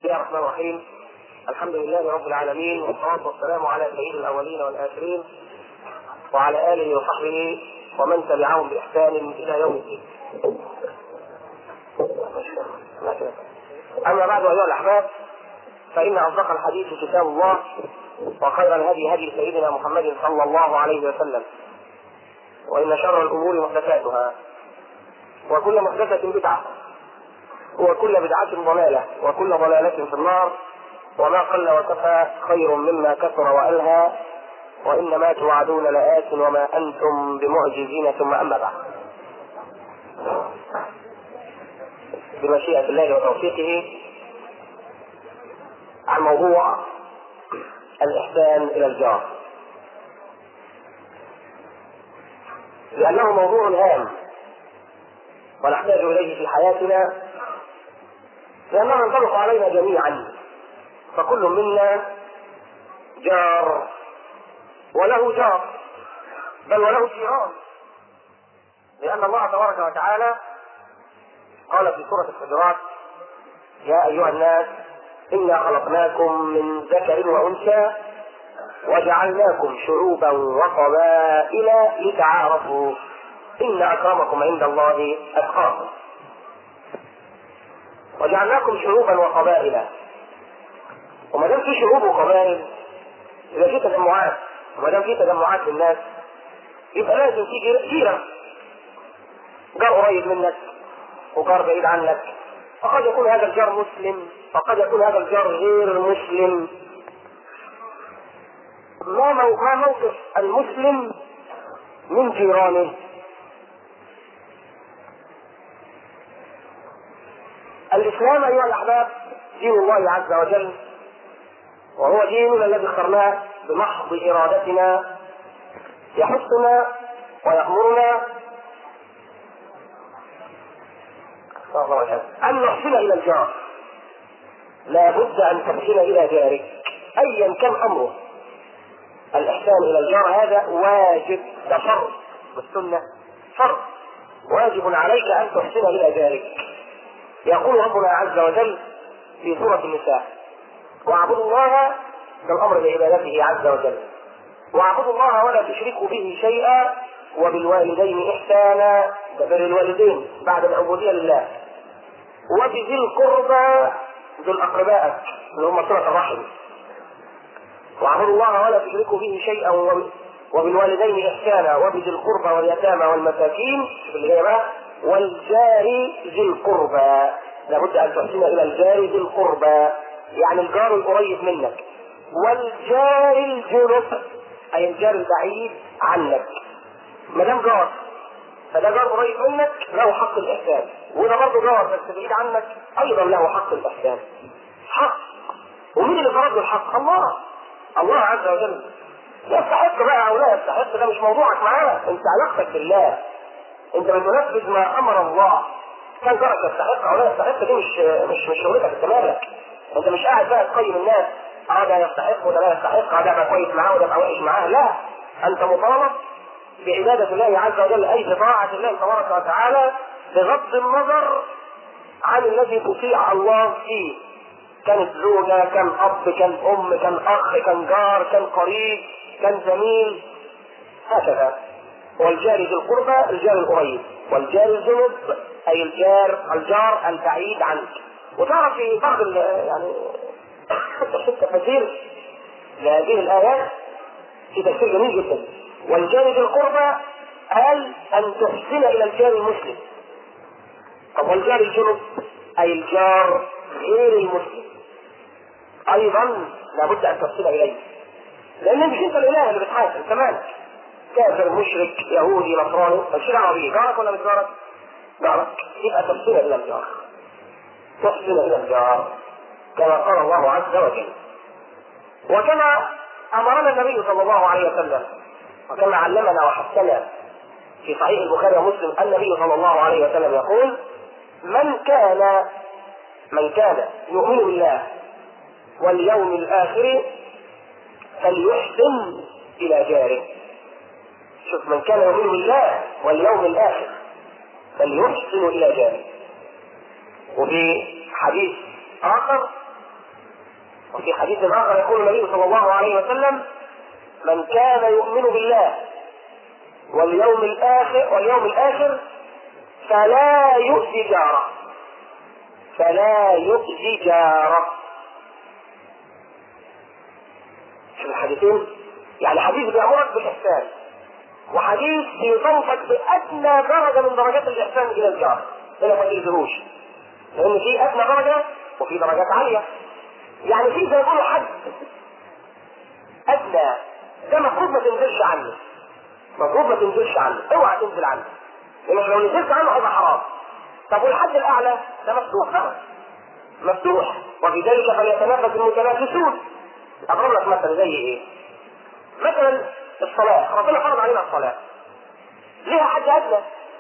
الله الرحمن الرحيم الحمد لله رب العالمين والصلاة والسلام على سيد الأولين والآخرين وعلى آله وصحبه ومن تبعهم بإحسان إلى يوم الدين. أما بعد أيها الأحباب فإن أصدق الحديث كتاب الله وخير الهدي هدي سيدنا محمد صلى الله عليه وسلم وإن شر الأمور محدثاتها وكل محدثة بدعة وكل بدعة ضلالة وكل ضلالة في النار وما قل وكفى خير مما كثر وألهى وإنما توعدون لآت وما أنتم بمعجزين ثم أما بعد بمشيئة الله وتوفيقه عن موضوع الإحسان إلى الجار لأنه موضوع هام ونحتاج إليه في حياتنا لأنه ينطبق علينا جميعا فكل منا جار وله جار بل وله جيران لأن الله تبارك وتعالى قال في سورة الحجرات يا أيها الناس إنا خلقناكم من ذكر وأنثى وجعلناكم شعوبا وقبائل لتعارفوا إن أكرمكم عند الله أتقاكم وجعلناكم شعوبا وقبائل وما دام في شعوب وقبائل يبقى في تجمعات وما دام في تجمعات للناس يبقى لازم في جيرة جار قريب منك وجار بعيد عنك فقد يكون هذا الجار مسلم وقد يكون هذا الجار غير مسلم ما ما موقف المسلم من جيرانه الاسلام ايها الاحباب دين الله عز وجل وهو ديننا الذي اخترناه بمحض ارادتنا يحثنا ويامرنا ان نحسن الى الجار لا بد ان تحسن الى جارك ايا كان امره الاحسان الى الجار هذا واجب ده فرض والسنه فرض واجب عليك ان تحسن الى جارك يقول ربنا عز وجل في سورة النساء واعبدوا الله ده الأمر بعبادته عز وجل واعبدوا الله ولا تشركوا به شيئا وبالوالدين إحسانا بر الوالدين بعد العبودية لله وبذي القربى ذو أقربائك اللي هم صلة الرحم واعبدوا الله ولا تشركوا به شيئا وبالوالدين إحسانا وبذي القربى واليتامى والمساكين اللي جاي بقى والجار ذي القربى لابد ان تحسن الى الجار ذي القربى يعني الجار القريب منك والجار الجنب اي الجار البعيد عنك ما دام جار فده جار قريب منك له حق الاحسان وده برضه جار بس بعيد عنك ايضا له حق الاحسان حق ومين اللي فرض الحق الله الله عز وجل يستحق بقى او لا يستحق ده مش موضوعك معاه انت علاقتك بالله انت بتنفذ ما امر الله كان جارك يستحق او لا يستحق دي مش مش مش شغلتك انت مالك انت مش قاعد بقى تقيم الناس اه ده يستحق وده لا يستحق اه ده بقى كويس معاه وده بقى وحش معاه لا انت مطالب بعبادة الله عز وجل اي بطاعة الله تبارك وتعالى بغض النظر عن الذي تطيع الله فيه كانت زوجة كان اب كان ام كان اخ كان جار كان قريب كان زميل هكذا والجار ذي القربى الجار القريب والجار الجنب اي الجار الجار البعيد عنك وتعرف في بعض يعني التفاسير لهذه الايات في تفسير جميل جدا والجار ذي القربى قال ان تحسن الى الجار المسلم طب والجار الجنب اي الجار غير المسلم ايضا لابد ان تحسن اليه لان مش انت الاله اللي بتحاسب كمان كافر مشرك يهودي نصراني مش دعوه بيه جارك ولا مش جارك؟ جارك يبقى تحسن الى الجار تحسن الى الجار كما قال الله عز وجل وكما امرنا النبي صلى الله عليه وسلم وكما علمنا وحثنا في صحيح البخاري ومسلم النبي صلى الله عليه وسلم يقول من كان من كان يؤمن بالله واليوم الاخر فليحسن الى جاره شوف من كان يؤمن بالله واليوم الاخر فليحسن الى جاره وفي حديث اخر وفي حديث اخر يقول النبي صلى الله عليه وسلم من كان يؤمن بالله واليوم الاخر واليوم الاخر فلا يؤذي جاره فلا يؤذي جاره شوف الحديثين يعني حديث بيأمرك بالإحسان وحديث بيصنفك بأدنى درجة من درجات الإحسان إلى الجار إلى ما تقدروش لأن في أدنى درجة وفي درجات عالية يعني في زي ما يقولوا حد أدنى ده المفروض ما تنزلش عنه المفروض ما تنزلش عنه اوعى تنزل عنه لأنك لو نزلت عنه هيبقى حرام طب والحد الأعلى ده مفتوح طبعا مفتوح وفي ذلك فليتنافس المتنافسون اضرب لك مثل زي ايه؟ مثلا الصلاة ربنا فرض علينا الصلاة ليها حد أدنى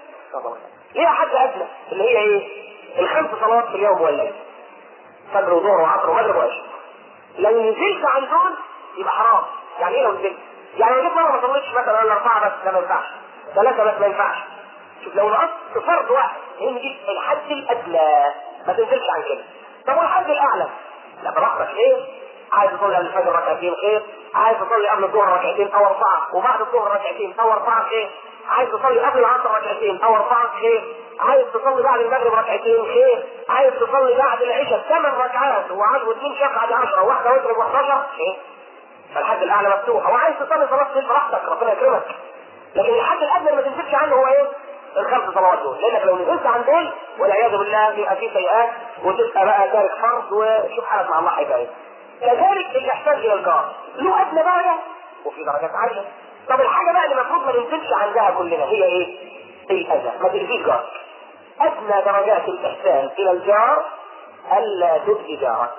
ليها حد أدنى اللي هي إيه؟ الخمس صلوات في اليوم والليل فجر وظهر وعصر ومغرب وعشاء لو نزلت عن دول يبقى حرام يعني ايه لو نزلت؟ يعني لو جيت مره ما صليتش مثلا الا اربعه بس ده ما ينفعش ثلاثه بس ما ينفعش شوف لو نقصت فرض واحد لان دي الحد الادنى ما تنزلش عن كده طب والحد الاعلى لا براحتك ايه عايز تصلي قبل الفجر ركعتين خير عايز تصلي قبل الظهر ركعتين او اربعه وبعد الظهر ركعتين او اربعه خير عايز تصلي قبل العصر ركعتين او اربعه خير عايز تصلي بعد المغرب ركعتين خير عايز تصلي بعد العشاء ثمان ركعات وعايز واثنين شفعة دي 10 واحده وتر 11 خير فالحد الاعلى مفتوح وعايز تصلي صلاه الليل براحتك ربنا يكرمك لكن الحد الادنى اللي ما تنزلش عنه هو ايه؟ الخمس صلوات دول لانك لو نزلت عن دول والعياذ بالله يبقى في سيئات وتبقى بقى تارك فرض وشوف حالك مع الله هيبقى ايه كذلك الاحسان الى الجار له ادنى درجه وفي درجات عاليه طب الحاجه بقى اللي المفروض ما ننزلش عندها كلنا هي ايه؟ الاذى ما تاذيش جارك ادنى درجات الاحسان الى الجار الا تؤذي جارك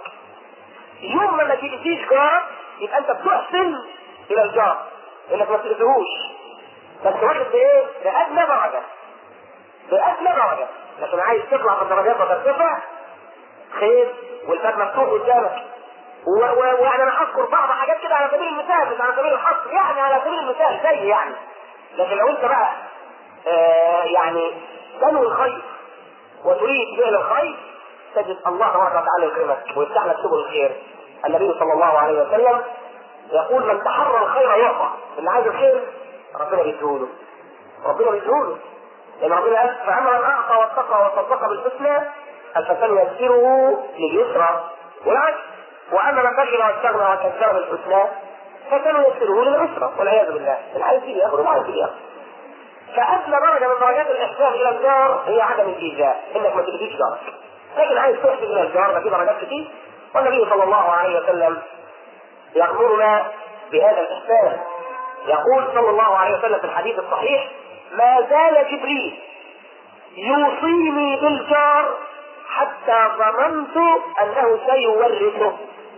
يوم ما ما تاذيش جارك يبقى انت بتحسن الى الجار انك ما تاذيهوش بس واخد بايه؟ بادنى درجه بادنى درجه لكن عايز تطلع في الدرجات وترتفع خير والباب مفتوح قدامك وانا انا هذكر بعض حاجات كده على سبيل المثال مش على سبيل الحصر يعني على سبيل المثال زي يعني لكن لو انت بقى آه يعني تنوي الخير وتريد فعل الخير تجد الله تبارك وتعالى يكرمك ويفتح لك سبل الخير النبي صلى الله عليه وسلم يقول من تحرى الخير يعطى اللي عايز الخير ربنا بيديهوله ربنا بيديهوله لان ربنا قال فاما من اعطى واتقى وصدق بالحسنى فسنيسره لليسرى والعكس واما من بخل واستغنى وكذب بالحسنى فسنيسره للعسرى والعياذ بالله الحديث دي ياخذ وما ياخذ فادنى درجه من درجات الاحسان الى الجار هي عدم الايذاء انك ما تؤذيش جارك لكن عايز تحسن الى الجار ده في درجات كتير والنبي صلى الله عليه وسلم يامرنا بهذا الاحسان يقول صلى الله عليه وسلم في الحديث الصحيح ما زال جبريل يوصيني بالجار حتى ظننت انه سيورثه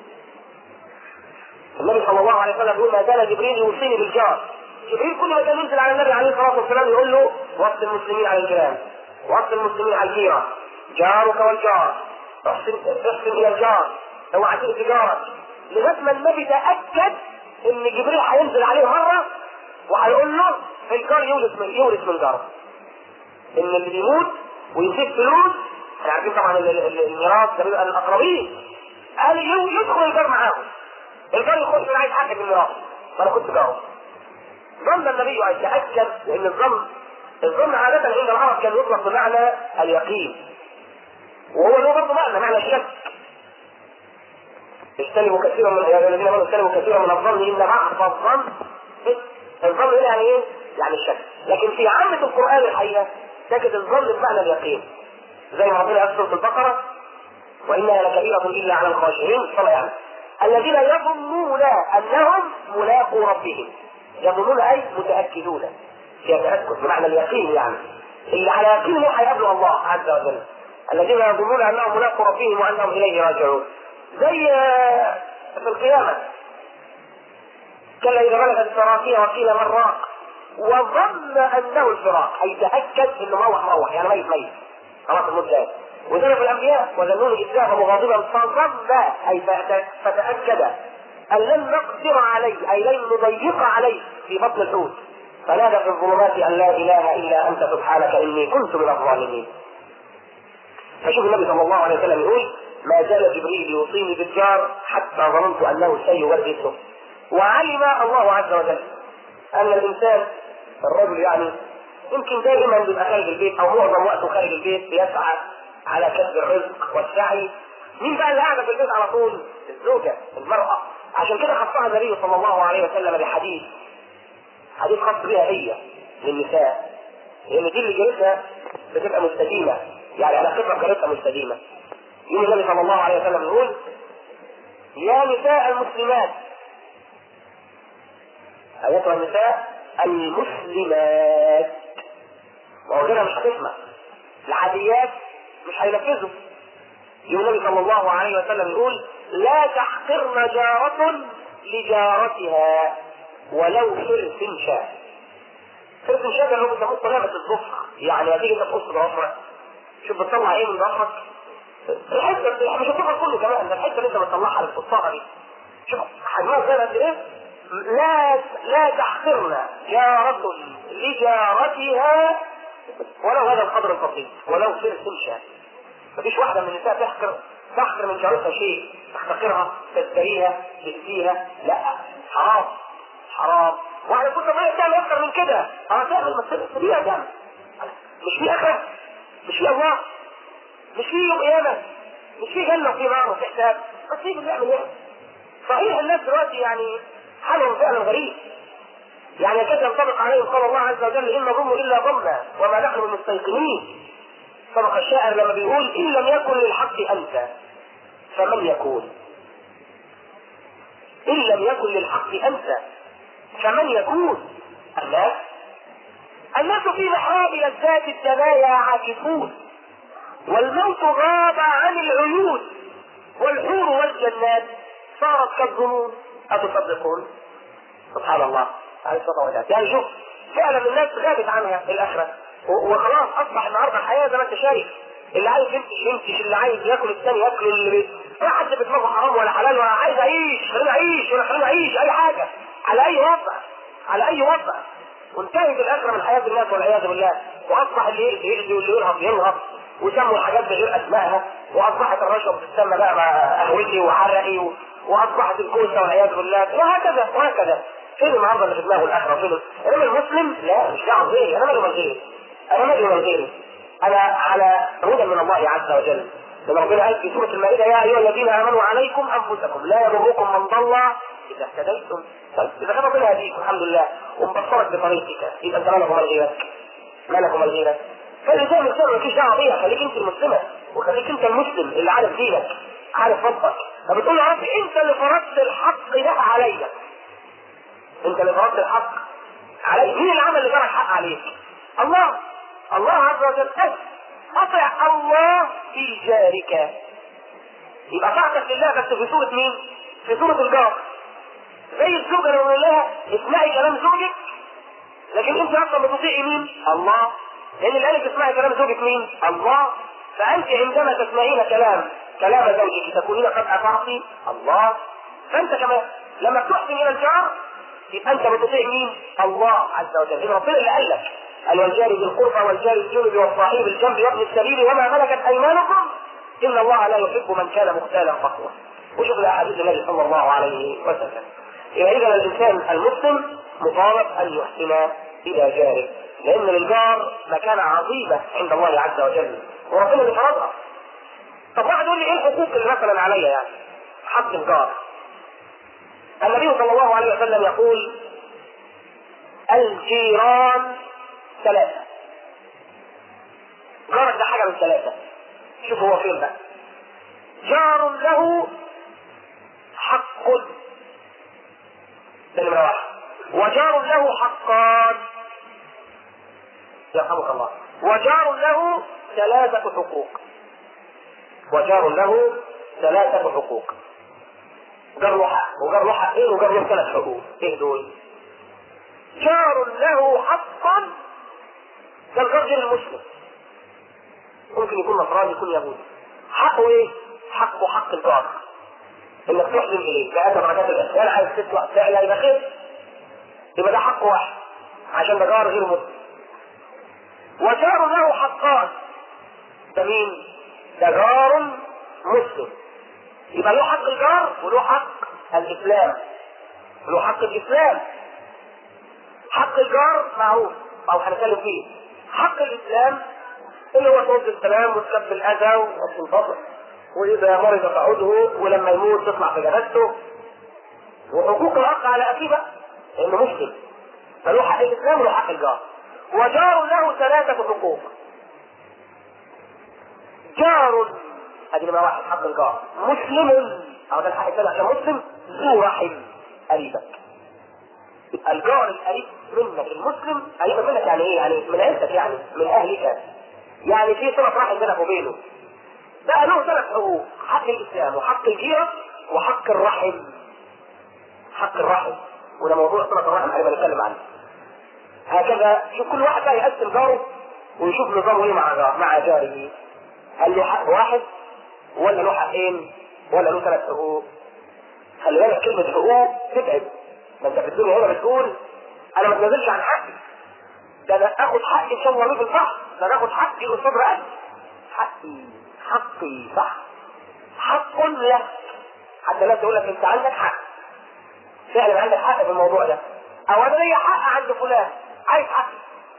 النبي صلى الله عليه وسلم يقول ما زال جبريل يوصيني بالجار جبريل كل ما كان ينزل على النبي عليه الصلاه والسلام يقول له وصل المسلمين على الجيران وصل المسلمين على الجيرة جارك والجار احسن احسن الى الجار اوعى تؤذي جارك لغايه ما النبي تاكد ان جبريل هينزل عليه مره وهيقول له الجار يورث من يورث من جاره ان اللي بيموت ويسيب فلوس احنا عارفين طبعا الميراث ده بيبقى للاقربين قال يدخل الجار معاهم الجار يخش انا عايز حق في الميراث فانا كنت جاره ظن النبي ان يتاكد لان الظن الظن عادة عند العرب كان يطلق بمعنى اليقين وهو له برضه معنى معنى الشك اجتنبوا كثيرا من يا الذين امنوا اجتنبوا كثيرا من الظن ان بعض الظن الظن هنا يعني ايه؟ يعني الشك لكن في عامة القرآن الحقيقة تجد الظن بمعنى اليقين زي ما ربنا قال في البقرة وإنها لكبيرة إلا على الخاشعين صلى يعني الذين يظنون أنهم ملاقوا ربهم يظنون أي متأكدون فيها تأكد بمعنى اليقين يعني اللي على يقين هيقابلوا الله عز وجل الذين يظنون أنهم ملاقوا ربهم وأنهم إليه راجعون زي في القيامة كلا إذا بلغت التراقية وقيل من راق وظن أنه الفراق أي تأكد أنه مروح مروح يعني ميت ميت خلاص الموت جاي وذلك في الأنبياء وظنون إذ مغاضبا فظن أي فتأكد أن لن نقدر عليه أي لن نضيق عليه في بطن الحوت فنادى في الظلمات أن لا إله إلا أنت سبحانك إني كنت من الظالمين فشوف النبي صلى الله عليه وسلم يقول ما زال جبريل يوصيني بالجار حتى ظننت انه سيورثه وعلم الله عز وجل ان الانسان الرجل يعني يمكن دائما بيبقى خارج البيت او معظم وقته خارج البيت بيسعى على كسب الرزق والسعي مين بقى اللي قاعده في البيت على طول؟ الزوجه المراه عشان كده خصها النبي صلى الله عليه وسلم بحديث حديث خاص بها هي للنساء لان دي اللي جالسها بتبقى مستديمه يعني علاقتها بجارتها مستديمه يوم النبي صلى الله عليه وسلم يقول يا نساء المسلمات ايتها النساء المسلمات وهو كده مش هتسمع العاديات مش هينفذوا يوم النبي صلى الله عليه وسلم يقول لا تحقرن جارة لجارتها ولو فرس شاء فرس شاء اللي هو بيسموه طلبة الظفر يعني هتيجي انت تقص ضوافرك شوف بتطلع ايه من ضوافرك الحته مش هتطلع كله كمان ده الحته اللي انت بتطلعها للقصاره دي شوف حجمها زي قد ايه لا لا تحقرن جارة لجارتها ولو هذا القدر البسيط ولو فرس شاء مفيش واحدة من النساء تحقر تحقر من جارتها شيء تحتقرها تشتريها تسقيها لا حرام حرام واحدة كل ما تعمل اكتر من كده اه تعمل ما تسيبيها تعمل مش في اخرة مش في الله مش في يوم قيامة مش في جنة وفي نار وفي حساب بس سيب اللي يعمل ايه صحيح الناس دلوقتي يعني حالهم فعلا غريب يعني كده ينطبق عليهم قال الله عز وجل ان نظن الا ظنا وما نحن بمستيقنين سبق الشاعر لما بيقول ان لم يكن للحق انت فمن يكون ان لم يكن للحق انت فمن يكون الناس الناس في محراب لذات الدنايا عاكفون والموت غاب عن العيون والحور والجنات صارت كالظنون أتصدقون سبحان الله عليه الصلاة والسلام يعني شوف فعلا الناس غابت عنها الآخرة وخلاص أصبح النهارده الحياة زي ما أنت شايف اللي عايز يمشي يمشي اللي عايز ياكل الثاني ياكل اللي لا حد بيتمرغ حرام ولا حلال ولا عايز اعيش خليني اعيش ولا خليني اعيش اي حاجه على اي وضع على اي وضع وانتهت الاخره من حياه الناس والعياذ بالله واصبح اللي يأذي يأذي واللي يرهب يرهب وسموا الحاجات بغير اسمائها واصبحت الرشوه بتسمى بقى مع قهوتي وحرقي و... واصبحت الكوسه والعياذ بالله وهكذا وهكذا فين النهارده اللي في دماغه الاخره فين انما المسلم لا مش دعوه غيري انا مالي من غيري انا مالي من غيري انا على هدى من الله عز وجل لما ربنا قال في سوره المائده يا ايها الذين امنوا عليكم انفسكم لا يضركم من ضل اذا اهتديتم طيب اذا كان ربنا يهديك الحمد لله ومبصرك بطريقك يبقى انت مالك ومال غيرك مالك ومال غيرك فالانسان المسلم مالكيش دعوه بيها خليك انت المسلمه وخليك انت المسلم اللي عارف دينك عارف ربك فبتقول يا رب انت اللي فرضت الحق ده عليا انت اللي فرضت الحق علي مين اللي عمل اللي جرى الحق عليك الله الله عز وجل بس اطع الله في جارك يبقى طاعتك لله بس في صورة مين؟ في صورة الجار زي الزوجة لو نقول لها اسمعي كلام زوجك لكن انت اصلا بتطيعي مين؟ الله لان اللي قالك اسمعي كلام زوجك مين؟ الله فانت عندما تسمعين كلام كلام زوجك تكونين قد اطعتي الله فانت كمان لما تحسن الى الجار يبقى انت بتطيع مين؟ الله عز وجل إذا ربنا اللي قال لك قال والجار ذي القربى والجار الجنب والصاحب الجنب وابن السبيل وما ملكت ايمانكم ان الله لا يحب من كان مختالا فخورا وشوف الاحاديث النبي صلى الله عليه وسلم يبقى اذا الانسان المسلم مطالب ان يحسن الى جاره لان للجار مكانه عظيمه عند الله عز وجل وربنا اللي فرضها طب واحد يقول لي ايه الحقوق اللي مثلا عليا يعني حق الجار النبي صلى الله عليه وسلم يقول الجيران ثلاثة جارك ده حاجة من ثلاثة شوف هو فين بقى جار له حق ده نمرة واحد وجار له حقان يرحمك الله وجار له ثلاثة حقوق وجار له ثلاثة حقوق جار له حق وجار له حقين وجار له ثلاث حقوق ايه دول؟ جار له حقا كالرجل المسلم ممكن يكون نصراني يكون يهودي حقه ايه؟ حقه حق الجار انك تحسن اليه بقى درجات الاسئله عايز تطلع فعلا يبقى خير يبقى ده حق واحد عشان ده جار غير مسلم وجار له حقان ده مين؟ ده جار مسلم يبقى له حق الجار وله حق الاسلام له حق الاسلام حق الجار معروف او هنتكلم فيه حق الاسلام اللي هو ترد السلام وتكب الاذى وتنتظر واذا مرض تعوده ولما يموت تطلع في جنازته وحقوق الاخ على اخيه بقى لانه مسلم فله حق الاسلام وله حق الجار وجار له ثلاثه حقوق جار ادي نمره واحد حق الجار مسلم او ده الحق الثاني عشان مسلم ذو رحم قريبك الجار القريب منك المسلم قريب منك يعني ايه؟ يعني من عيلتك يعني من اهلك يعني في صله رحم بينك وبينه بقى له ثلاث حقوق حق الاسلام وحق الجيره وحق الرحم حق الرحم وده موضوع صله الرحم هنبقى نتكلم عنه هكذا شوف كل واحد بقى يقسم جاره ويشوف نظامه ايه مع جاره مع جاره هل له حق واحد ولا له حقين ولا له ثلاث حقوق خلي بالك كلمة حقوق تتعب ما انت في الدنيا هنا بتقول انا ما اتنازلش عن حقي ده انا اخد حقي ان شاء الله في البحر ده انا اخد حقي قصاد رقبتي حقي حقي صح حق لك حتى الناس تقول لك انت عندك حق فعلا عندك حق في الموضوع ده او انا ليا حق عند فلان عايز حقي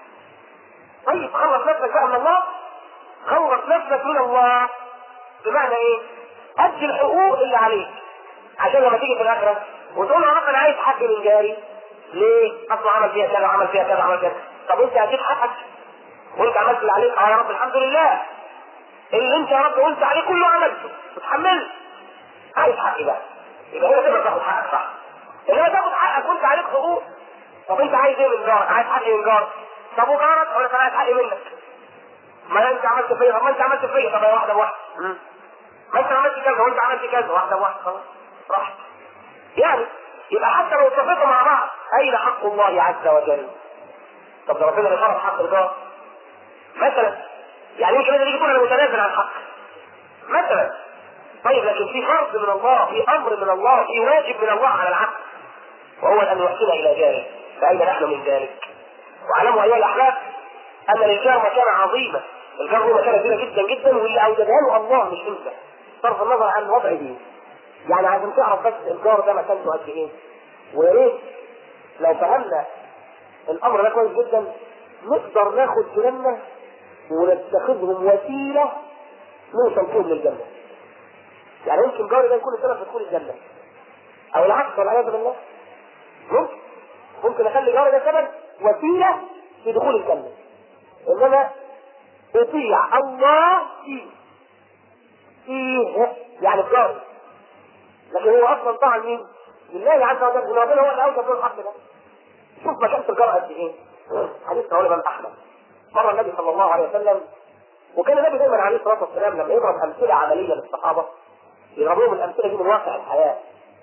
طيب خلص نفسك بقى من الله خلص نفسك من الله بمعنى ايه؟ ادي الحقوق اللي عليك عشان لما تيجي في الاخره وتقول يا رب انا عايز حق من جاري ليه؟ اصلا عمل فيها كذا عمل فيها كذا عمل كذا طب انت هتجيب حقك وانت عملت اللي عليك اه يا رب الحمد لله اللي انت يا رب قلت عليه كله عملته وتحملت عايز حقي بقى يبقى هنا تقدر تاخد حقك صح انما تاخد حقك وانت عليك حقوق طب انت عايز ايه من جارك؟ عايز حقي من جارك طب وجارك اقول لك انا عايز حقي منك ما انت عملت فيا طب ما انت عملت فيا طب يا واحده بواحده ما انت عملت كذا وانت عملت كذا واحده بواحده خلاص راحت يعني يبقى حتى لو اتفقوا مع بعض اين حق الله عز وجل طب ده ربنا بيفرض حق الجار مثلا يعني يمكن يجي يقول انا متنازل عن حق مثلا طيب لكن في فرض من الله في امر من الله في واجب من الله على العبد وهو ان يحسن الى جاره فاين نحن من ذلك واعلموا ايها الاحباب ان للجار مكانه عظيمه الجار له مكانه كبيره جدا جدا واللي اوجدها له الله مش انت صرف النظر عن وضعه يعني عشان تعرف بس الجار ده مكانته قد ايه ويا ريت لو فهمنا الامر ده كويس جدا نقدر ناخد جيراننا ونتخذهم وسيله نوصل فيهم للجنه يعني يمكن جاري ده يكون السبب في دخول الجنه او العكس والعياذ بالله ممكن ممكن اخلي جاري ده سبب وسيله في دخول الجنه انما اطيع الله فيه فيه يعني الجاري لكن هو اصلا طاعه مين؟ لله عز وجل ربنا هو اللي اوجد له الحق ده شوف مكانه الجار قد ايه حديث رواه الامام احمد مره النبي صلى الله عليه وسلم وكان النبي دايما عليه الصلاه والسلام لما يضرب امثله عمليه للصحابه يضرب لهم الامثله دي من واقع الحياه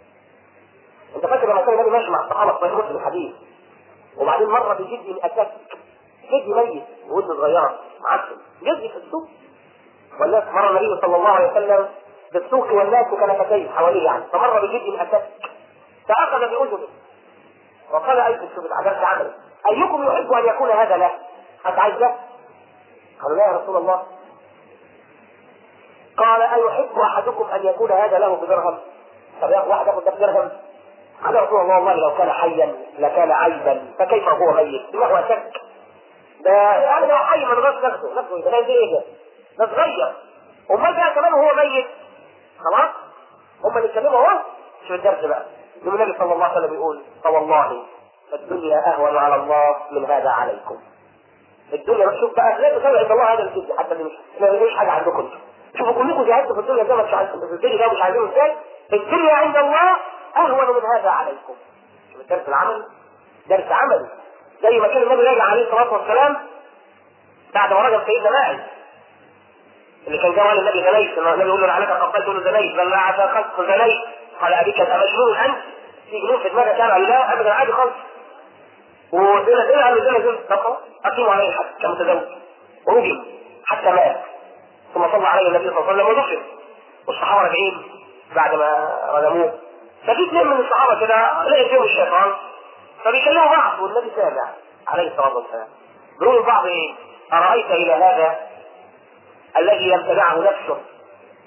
انت فاكر لما كان النبي ماشي مع الصحابه في مسلم الحديث وبعدين مره بجد اتاك جدي ميت وابنه صغيره معفن جدي في السوق والناس مر النبي صلى الله عليه وسلم بالسوق والناس كنفتين حواليه يعني فمر بجد اتاك فاخذ باذنه وقال ايكم شوف العذاب عمل ايكم يحب ان يكون هذا له؟ حد عايز له؟ قالوا لا يا رسول الله قال أيحب أحدكم أن يكون هذا له بدرهم؟ طب ياخد واحد ياخد ده بدرهم؟ قال يا رسول الله والله لو كان حيا لكان عيبا فكيف هو ميت؟ إنه أشك ده يعني لو حي ما نقدرش ناخده ناخده ده زي ايه ده؟ ده صغير امال بقى كمان وهو ميت خلاص؟ هم اللي اتكلموا اهو شوف الدرس بقى يوم النبي صلى الله عليه وسلم يقول فوالله الدنيا اهون على الله من هذا عليكم الدنيا شوف بقى لا تسمع عند الله هذا الجزء حتى مش ما فيش حاجه عندكم شوفوا كلكم جاهدتوا في الدنيا زي ما مش عايزين في الدنيا ده مش عايزين ازاي الدنيا عند الله اهون من هذا عليكم شوف درس العمل درس عملي زي ما كان النبي راجع عليه الصلاه والسلام بعد ما رجع سيدنا ماعز اللي كان جوال النبي زنيت النبي يقول له لعلك قبلت له زنيت بل لا عسى خلق زنيت قال ابيك مجنون انت في جنون في دماغك كان قال لا ابدا عادي خالص ودنا دنا قال له دنا دنا طب خلاص اقيموا عليه الحد كمتزوج ورجم حتى مات ثم صلى عليه النبي صلى الله عليه وسلم ودفن والصحابه راجعين بعد ما رجموه ففي اثنين من الصحابه كده لقي فيهم الشيطان فبيكلموا بعض والنبي سامع عليه الصلاه والسلام بيقولوا لبعض ايه؟ ارايت الى هذا الذي لم تدعه نفسه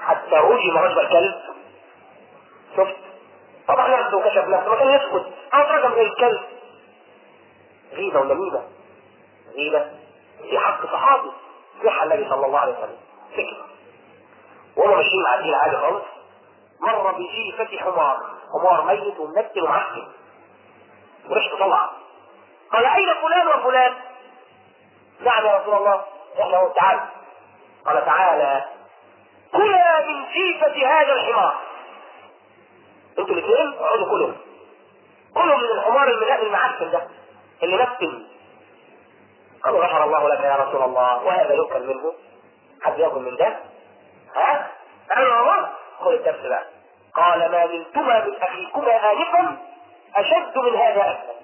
حتى رجم رجل الكلب شفت طبعا نفسه وكشف نفسه ما كان يسكت او رجم زي الكلب غيبه ونميمه غيبه في حق صحابي صح النبي صلى الله عليه وسلم سكت وهم ماشيين معديين عادي خالص مر بجيفة حمار حمار ميت ومنتن ومعفن وريحته طلع قال اين فلان وفلان نعم يا رسول الله احنا هو تعال قال تعالى كلا من جيفة هذا الحمار انتوا الاثنين اقعدوا كلوا كلوا من الحمار الملاء المعفن ده اللي نفسن قالوا غفر الله لك يا رسول الله وهذا يؤكل منه حد ياكل من ده ها قالوا الله خذ الدرس بقى قال ما نلتما من اخيكما انفا اشد من هذا اسلم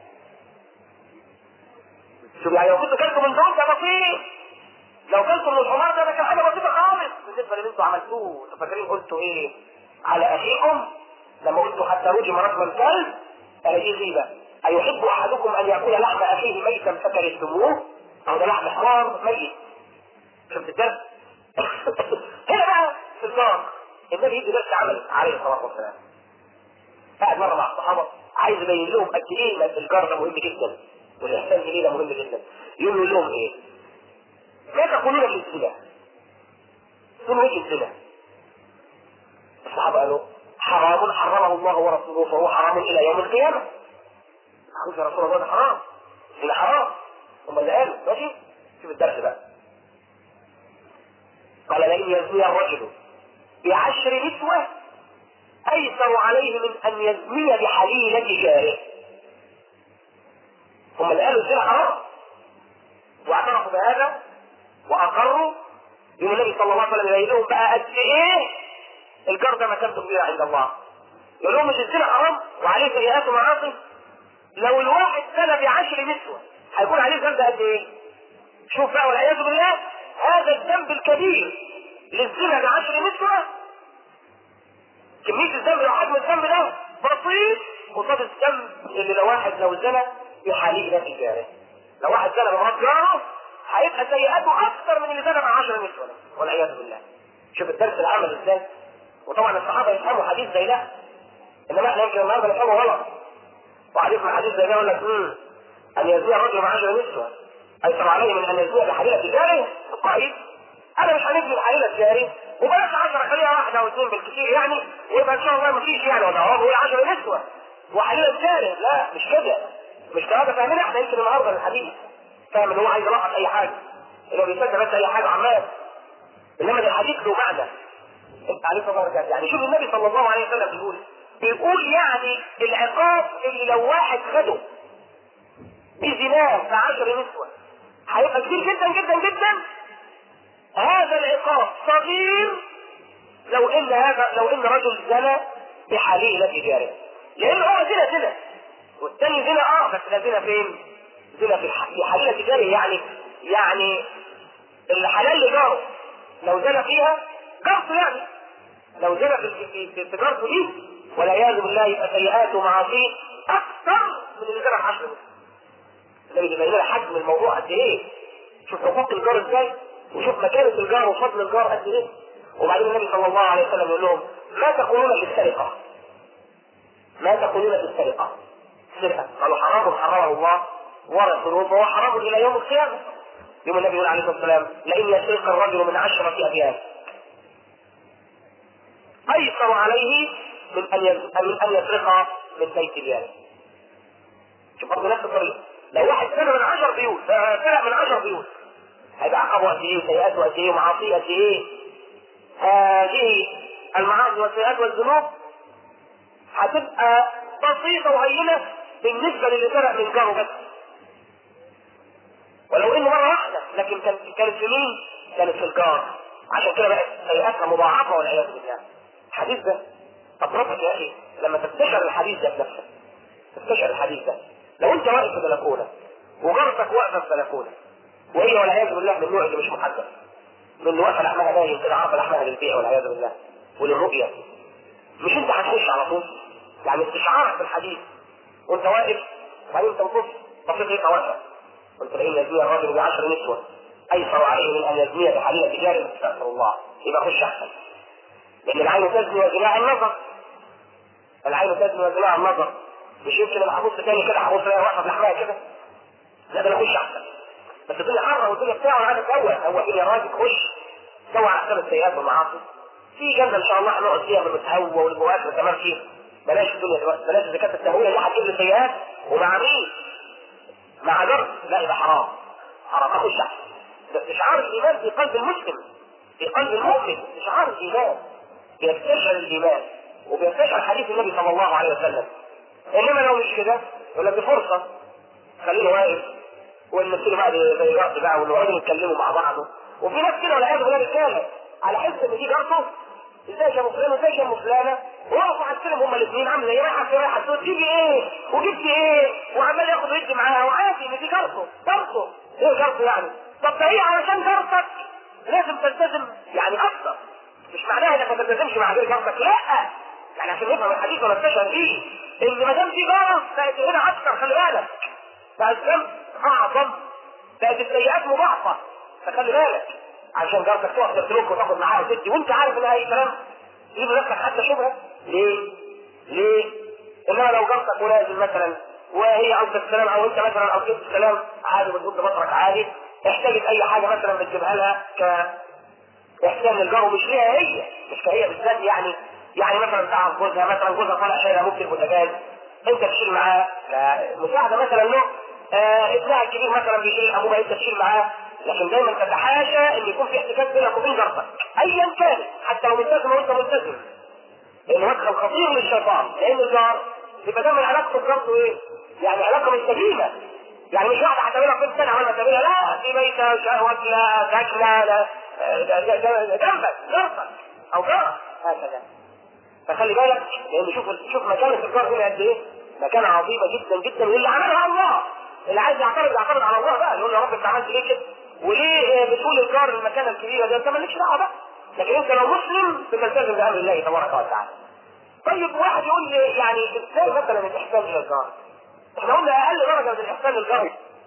شوف يعني لو كنت كلتوا من دول ده بسيط لو كلتوا من الحمار ده ده كان حاجه بسيطه خالص بالنسبه للي انتوا عملتوه انتوا فاكرين قلتوا ايه على اخيكم لما قلتوا حتى رجم رجم الكلب قال دي غيبه ايحب احدكم ان ياكل لحم اخيه ميتا فكرهتموه او ده لحم حمار ميت شفت الدرس هنا بقى في الدار النبي يدي درس عمل عليه الصلاه والسلام قاعد مره مع الصحابه عايز يبين لهم قد ايه الجار ده مهم جدا والاحسان اليه ده مهم جدا يقول لهم ايه؟ ما تقولون في الزنا؟ قولوا ايه الزنا؟ الصحابه قالوا حرام حرمه الله ورسوله فهو حرام الى يوم القيامه. قالوا يا رسول الله ده حرام. الزنا حرام. هم اللي قالوا ماشي؟ شوف الدرس بقى. قال لئن يزني الرجل بعشر نسوة أيسر عليه من أن يزني بحليلة جاره. هم اللي قالوا الزنا حرام. واعترفوا بهذا وأقروا يوم النبي صلى الله عليه وسلم يبين لهم بقى قد إيه الجار ده مكانته كبيرة عند الله. يقول لهم مش الزنا حرام وعليه سيئات ومعاصي لو الواحد زنى بعشر نسوة هيكون عليه ذنب قد ايه؟ شوف بقى والعياذ بالله هذا الذنب الكبير للزنا بعشر نسوة كمية الذنب لو حجم الذنب ده بسيط قصاد الذنب اللي لو واحد لو زنى بحليل نفس جاره لو واحد زنى بمرات جاره هيبقى سيئاته اكثر من اللي زنى مع 10 نسوة والعياذ بالله شوف الدرس العمل ازاي وطبعا الصحابه يفهموا حديث زي ده انما احنا يمكن النهارده نفهمه غلط وحديث من حديث زي ده يقول لك امم ان يزني الرجل مع 10 نسوة ايسر عليه من ان يزني بحليلة جاره القائد انا مش هنبني الحليلة جاري وبلاش 10 خليها واحده او اثنين بالكثير يعني ويبقى ان شاء الله ما فيش يعني ولا هو بيقول 10 نسوة وحليلة جاره لا مش كده مش كده فاهمين احنا يمكن النهارده الحديث فاهم ان هو عايز يلقط اي حاجه اللي هو بيصدق بس اي حاجه عمال انما ده الحديث له معنى انت عليه الصلاه والسلام يعني شوف النبي صلى الله عليه وسلم بيقول بيقول يعني العقاب اللي لو واحد خده بزناه بعشر نسوة هيبقى كتير جدا جدا جدا هذا العقاب صغير لو ان هذا لو ان رجل زنى بحليلة جاره لان هو زنا زنا والتاني زنا اه بس ده زنا فين؟ زنا في في حليلة جاره يعني يعني الحلال لجاره لو زنى فيها جارته يعني لو زنى في في في جارته دي والعياذ بالله يبقى سيئاته ومعاصيه اكثر من اللي زنى 10 نسوة النبي بيبين لنا حجم الموضوع قد ايه شوف حقوق الجار ازاي وشوف مكانة الجار وفضل الجار قد ايه وبعدين النبي صلى الله عليه وسلم يقول لهم ما تقولون في السرقة ما تقولون في السرقة السرقة قالوا حرام حرمه الله ورسوله فهو حرام الى يوم القيامة يوم النبي يقول عليه الصلاة والسلام لئن يسرق الرجل من عشرة أبيات أيسر عليه من أن من أن يسرق من بيت الله شوف برضه نفس الطريقة لو واحد سنة من عشر بيوت سرق من عشر بيوت هيبقى عقبه قد ايه سيئاته قد ايه ومعاصيه قد ايه هذه المعاصي والسيئات والذنوب هتبقى بسيطة وهينة بالنسبة للي سرق من جاره بس ولو انه مرة واحدة لكن كانت كانت في مين؟ كانت في الجار عشان كده بقت سيئاتها مضاعفة والعياذ بالله الحديث ده طب ربك يا اخي لما تستشعر الحديث ده بنفسك تستشعر الحديث ده لو انت واقف في بلكونه وجارتك واقفه في بلكونه وهي والعياذ بالله من النوع اللي مش محدد من اللي واقفه لحمها باين كده عارفه لحمها للبيع والعياذ بالله وللرؤيه مش انت هتخش على طول يعني استشعارك بالحديث وانت واقف وبعدين تنبص بصيت لقيتها واقفه قلت لئن يزني الرجل بعشر نسوه ايسر عليه من ان يزني بحليله تجاره استغفر الله يبقى خش احسن لان العين تزني وزناها النظر العين تزني وزناها النظر مش يمكن انا هبص تاني كده هبص الاقي واحد لحمها كده لا ده انا اخش احسن بس الدنيا حره والدنيا بتاعه وانا عايز اتسوى هو ايه يا راجل خش سوى على حساب السيئات والمعاصي في جنه ان شاء الله هنقعد فيها بالمتهوى والمواكبه كمان فيها بلاش الدنيا دلوقتي بلاش زكاه التهويه دي هتجيب لي سيئات ومع مين؟ مع جرس لا يبقى حرام حرام اخش احسن ده استشعار الايمان في قلب المسلم في قلب المؤمن استشعار الايمان بيستشعر الايمان وبيستشعر حديث النبي صلى الله عليه وسلم انما لو مش كده يقول لك دي فرصه خليه واقف ونمثله بقى زي رأس بقى ونقعدوا يتكلموا مع بعض وفي ناس كده والعياذ بالله رجاله على حس ان دي جارته ازاي يا فلان وازاي يا فلانه وقفوا على السلم هما الاثنين عامله زي رايحه في رايحه تقول تجيبي ايه وجبتي ايه وعمال ياخد ويدي معاها وعادي ان دي جارته جارته ايه جارته يعني طب ده هي علشان جارتك لازم تلتزم يعني اكثر مش معناها انك ما تلتزمش مع غير جارتك لا يعني عشان نفهم الحديث ونستشعر فيه ان ما دام في جاره بقت هنا اكثر خلي بالك بقت الذنب اعظم بقت السيئات مضاعفه فخلي بالك عشان جارتك تقف تترك وتاخد معاها وتدي وانت عارف ان اي كلام تجيب لنفسك حتى شبهه ليه؟ ليه؟ انما لو جارتك ونازل مثلا وهي عاوزه السلام او انت مثلا او جبت السلام عادي بتغض بصرك عادي احتاجت اي حاجه مثلا بتجيبها لها ك احسان للجار مش ليها هي مش كهي بالذات يعني يعني مثلا تعرف جوزها مثلا جوزها طالع شايلها ممكن البوتاجاز انت تشيل معاه مساعده مثلا له آه ابنها الكبير مثلا بيشيل ابوها انت تشيل معاه لكن دايما تتحاشى ان يكون في احتكاك بينك وبين جارتك ايا كان حتى لو ملتزم وانت ملتزم لانه مدخل خطير للشيطان لان الجار يبقى دايما علاقته بجارته ايه؟ يعني علاقه مستديمه يعني مش واحده هتعملها في سنه عمال ما تعملها لا في بيتها واكله ساكنه لا جنبك جارتك او جارك هكذا فخلي بالك لان شوف شوف مكانه الجار هنا قد ايه؟ مكانه عظيمه جدا جدا واللي عملها الله اللي عايز يعترض يعترض على الله بقى يقول يا رب انت عملت ليه كده؟ وليه بتقول للجار المكانه الكبيره ده انت مالكش دعوه بقى لكن انت لو مسلم بتلتزم بامر الله تبارك وتعالى. طيب واحد يقول لي يعني ازاي مثلا الاحسان الى الجار؟ احنا قلنا اقل درجه من الاحسان للجار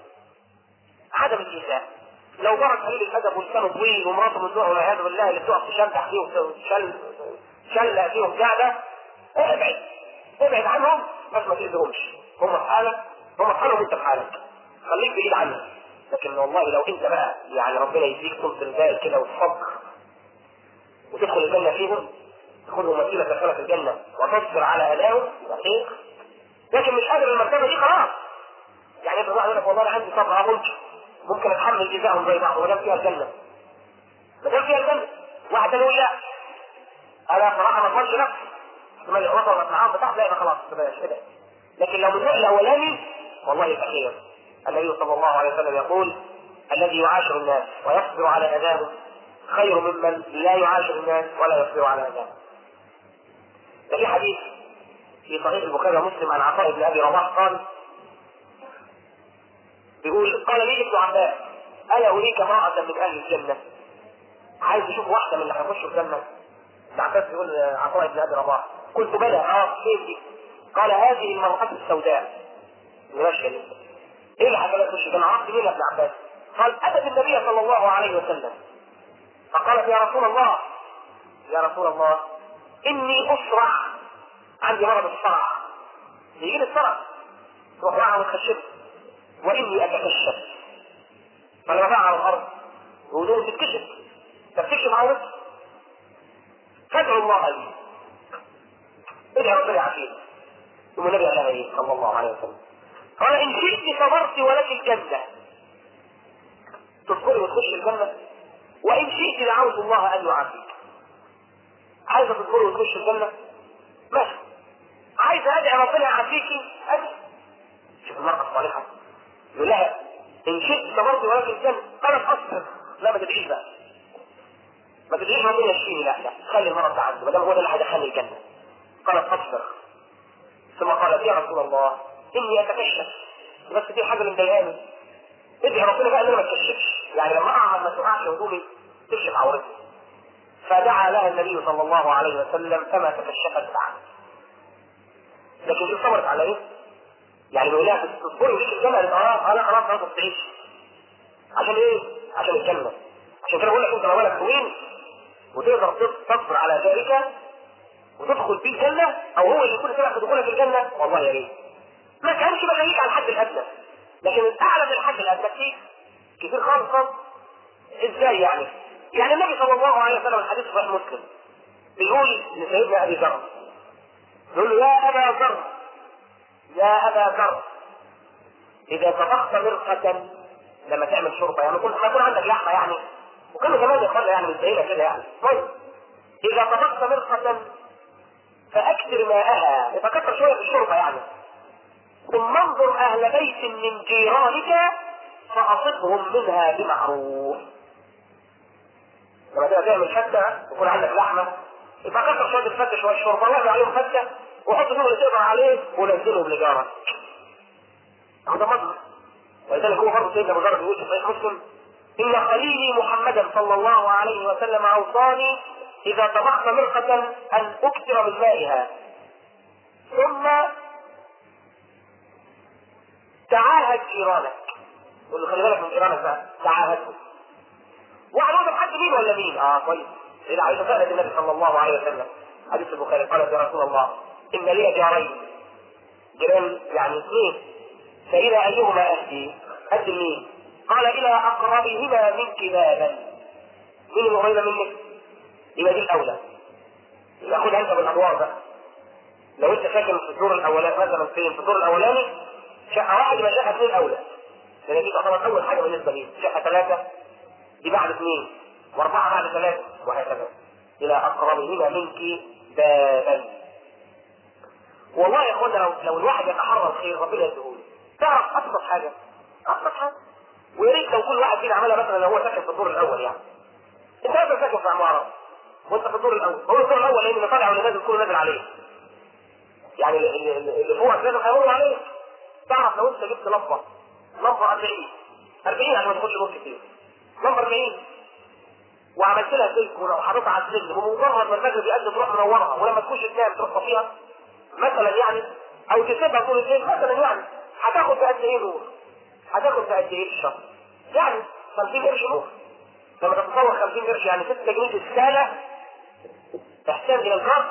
عدم الايذاء. لو جارك قليل الادب ولسانه طويل ومراته من نوع والعياذ بالله اللي بتقف تشلح فيه وتشل شل فيهم قاعده ابعد ابعد عنهم بس ما تاذيهمش هم في حالك هم في حالهم وانت في حالك خليك بعيد عنهم لكن والله لو انت بقى يعني ربنا يديك طول البال كده وتصبر وتدخل الجنه فيهم تاخذهم وسيله تدخلك الجنه وتصبر على اذاهم يبقى خير لكن مش قادر المرتبه دي خلاص يعني ابن واحد يقول لك والله انا عندي صبر اه ممكن ممكن اتحمل جزاهم زي بعض ما دام فيها الجنه ما دام فيها الجنه واحد تاني يقول لا انا صراحه ما اضمنش نفسي احتمال الوطن معاهم بتاع لا يبقى خلاص تبقى كده لكن لو من النوع الاولاني والله يبقى خير النبي صلى الله عليه وسلم يقول الذي يعاشر الناس ويصبر على اذاهم خير ممن لا يعاشر الناس ولا يصبر على اذاهم. ده في حديث في صحيح البخاري ومسلم عن عطاء بن ابي رباح قال بيقول قال لي ابن عباس الا اريك امراه من اهل الجنه عايز اشوف واحده من اللي هيخشوا الجنه ابن عباس بيقول عطاء بن ابي رباح قلت بلى اه كيف دي؟ قال هذه المرأة السوداء ماشية دي ايه اللي حصل تخش الجنة؟ عرفت مين يا ابن عباس؟ قال اتت النبي صلى الله عليه وسلم فقالت يا رسول الله يا رسول الله اني اسرع عندي مرض الصرع يجيني الصرع تروح واقعة وتخشب واني اتكشف فالوضع على الارض وهدوم تتكشف تكتشف عورتي فادعوا الله لي ادعوا ربنا يعافيك ثم النبي عليه ايه صلى الله عليه وسلم قال ان شئت صبرت ولك الجنه تذكري وتخش الجنه وان شئت دعوت الله ان يعافيك عايزه تذكري وتخش الجنه ماشي عايزه ادعي ربنا يعافيكي ادعي شوف المرأة الصالحة يقول لها ان شئت صبرت ولك الجنه قالت اصبر لا ما تدعيش بقى ما تدعيش ربنا يشفيني لا لا خلي المرض ده عنده ما دام هو ده اللي هيدخلني الجنه قالت اصبر ثم قالت يا رسول الله اني اتكشف بس في حاجه اللي مضايقاني ادعي ربنا بقى ان انا ما اتكشفش يعني لما اقعد ما تقعش هدومي تكشف عورتي فدعا لها النبي صلى الله عليه وسلم فما تكشفت بعد لكن دي صبرت على ايه؟ يعني بيقول لها تصبري ليك الجنه قالت اه انا خلاص ما تعيش عشان ايه؟ عشان الجنه عشان كده بقول لك انت لو بالك طويل وتقدر تصبر على ذلك وتدخل في الجنة او هو اللي يكون سبب في دخولك الجنة والله يا ريت ما كانش بخليك على الحد الادنى لكن الاعلى من الحد الادنى كتير كتير خالص خالص ازاي يعني؟ يعني النبي صلى الله عليه وسلم الحديث صحيح مسلم بيقول لسيدنا ابي ذر يقول له يا ابا ذر يا ابا ذر اذا طبخت مرقة لما تعمل شوربه يعني كنت هيكون عندك لحمه يعني وكانوا زمان يقول يعني من كده يعني طيب اذا طبخت مرقة فاكثر ماءها يتكثر شويه في الشوربه يعني ثم انظر اهل بيت من جيرانك فاصبهم منها بمعروف لما تبقى تعمل فتة يكون عندك لحمة يبقى كتر شوية الفتة شوية شوربة وارجع عليهم فتة وحط فيهم اللي تقدر عليه ونزلهم لجارك. هذا مظلم ولذلك هو برضه سيدنا ابو ذر بيقول في صحيح مسلم ان خليلي محمدا صلى الله عليه وسلم اوصاني اذا طبخت مرقة ان اكثر من مائها ثم تعاهد جيرانك قول له خلي بالك من جيرانك بقى تعاهدهم وعلى حد مين ولا مين؟ اه كويس. إذا عائشة سألت النبي صلى الله عليه وسلم حديث البخاري قالت يا رسول الله إن لي جارين جيران يعني اثنين فإلى أيهما أهدي؟ أهدي مين؟ قال إلى أقربهما منك بابا. مين اللي قريبة منك؟ يبقى دي الأولى. يبقى خد أنت بالأدوار بقى. لو أنت ساكن في الدور الأولاني مثلا فين؟ في الدور الأولاني شقة واحد يبقى شقة اثنين أولى. لأن دي تعتبر أول حاجة بالنسبة لي، شقة ثلاثة دي بعد اثنين واربعه بعد ثلاثه وهكذا الى اقربهما منك بابا والله يا اخوانا لو لو الواحد يتحرى الخير ربنا يديهوله تعرف ابسط حاجه ابسط حاجه ويا ريت لو كل واحد فينا عملها مثلا لو هو ساكن في الدور الاول يعني انت مثلا ساكن في عماره وانت في الدور الاول هو الدور الاول لان اللي طالع واللي نازل كله نازل عليه يعني اللي, اللي فوقك لازم هيمروا عليه تعرف لو انت جبت لمبه لمبه 40 40 عشان ما تاخدش نور كتير نمبر 40 وعملت لها سلك ولو حاططها على السلم ومجرد ما المغرب يقدم تروح منورها ولما تخش تنام تروح طفيها مثلا يعني او تسيبها طول الليل مثلا يعني هتاخد بقد ايه نور؟ هتاخد بقد ايه في الشهر؟ يعني 50 قرش نور لما تتصور 50 قرش يعني 6 جنيه في السنه تحتاج الى الجار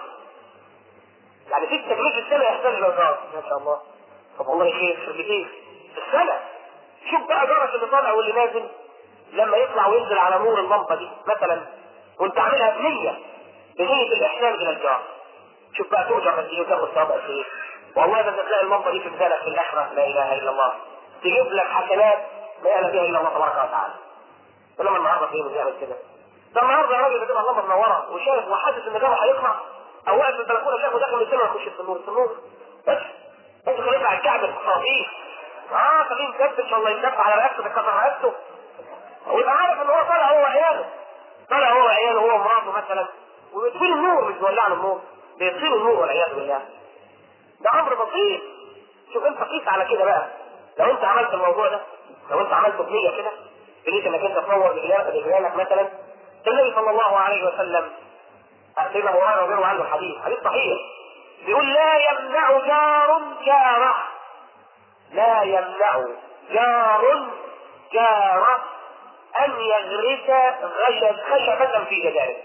يعني 6 جنيه في السنه يحتاج الى الجار ما شاء الله طب والله خير شربتين في السنه شوف بقى جارك اللي طالع واللي نازل لما يطلع وينزل على نور اللمبه دي مثلا وانت عاملها بنيه بنيه الاحسان الى الجار شوف بقى تؤجر قد ايه وتاخد ثواب قد ايه والله ده تلاقي اللمبه دي في ميزانك في الاخره لا اله الا الله تجيب لك حسنات ما يعلم بها الا الله تبارك وتعالى انما النهارده فين بيعمل كده ده النهارده الراجل بتبقى اللمبه منوره وشايف وحاسس ان جاره هيقطع او واقف في البلكونه شايفه داخل من السماء يخش في النور في النور بس انت خليك على الكعب الصافي اه خليه يكذب ان شاء الله يكذب على رقبته تتكسر رقبته ويبقى عارف ان هو طالع هو وعياله طالع هو وعياله هو ومراته مثلا ويطفي النور مش بيولع له النور بيطفي له النور والعياذ بالله ده امر بسيط شوف انت قيس على كده بقى لو انت عملت الموضوع ده لو انت عملته بنيه كده بنيه انك انت تنور رجالك مثلا النبي صلى الله عليه وسلم سيدنا ابو هريره وغيره عنه الحديث حديث صحيح بيقول لا يمنع جار جاره لا يمنع جار جاره أن يغرس غشب خشبة في جداره.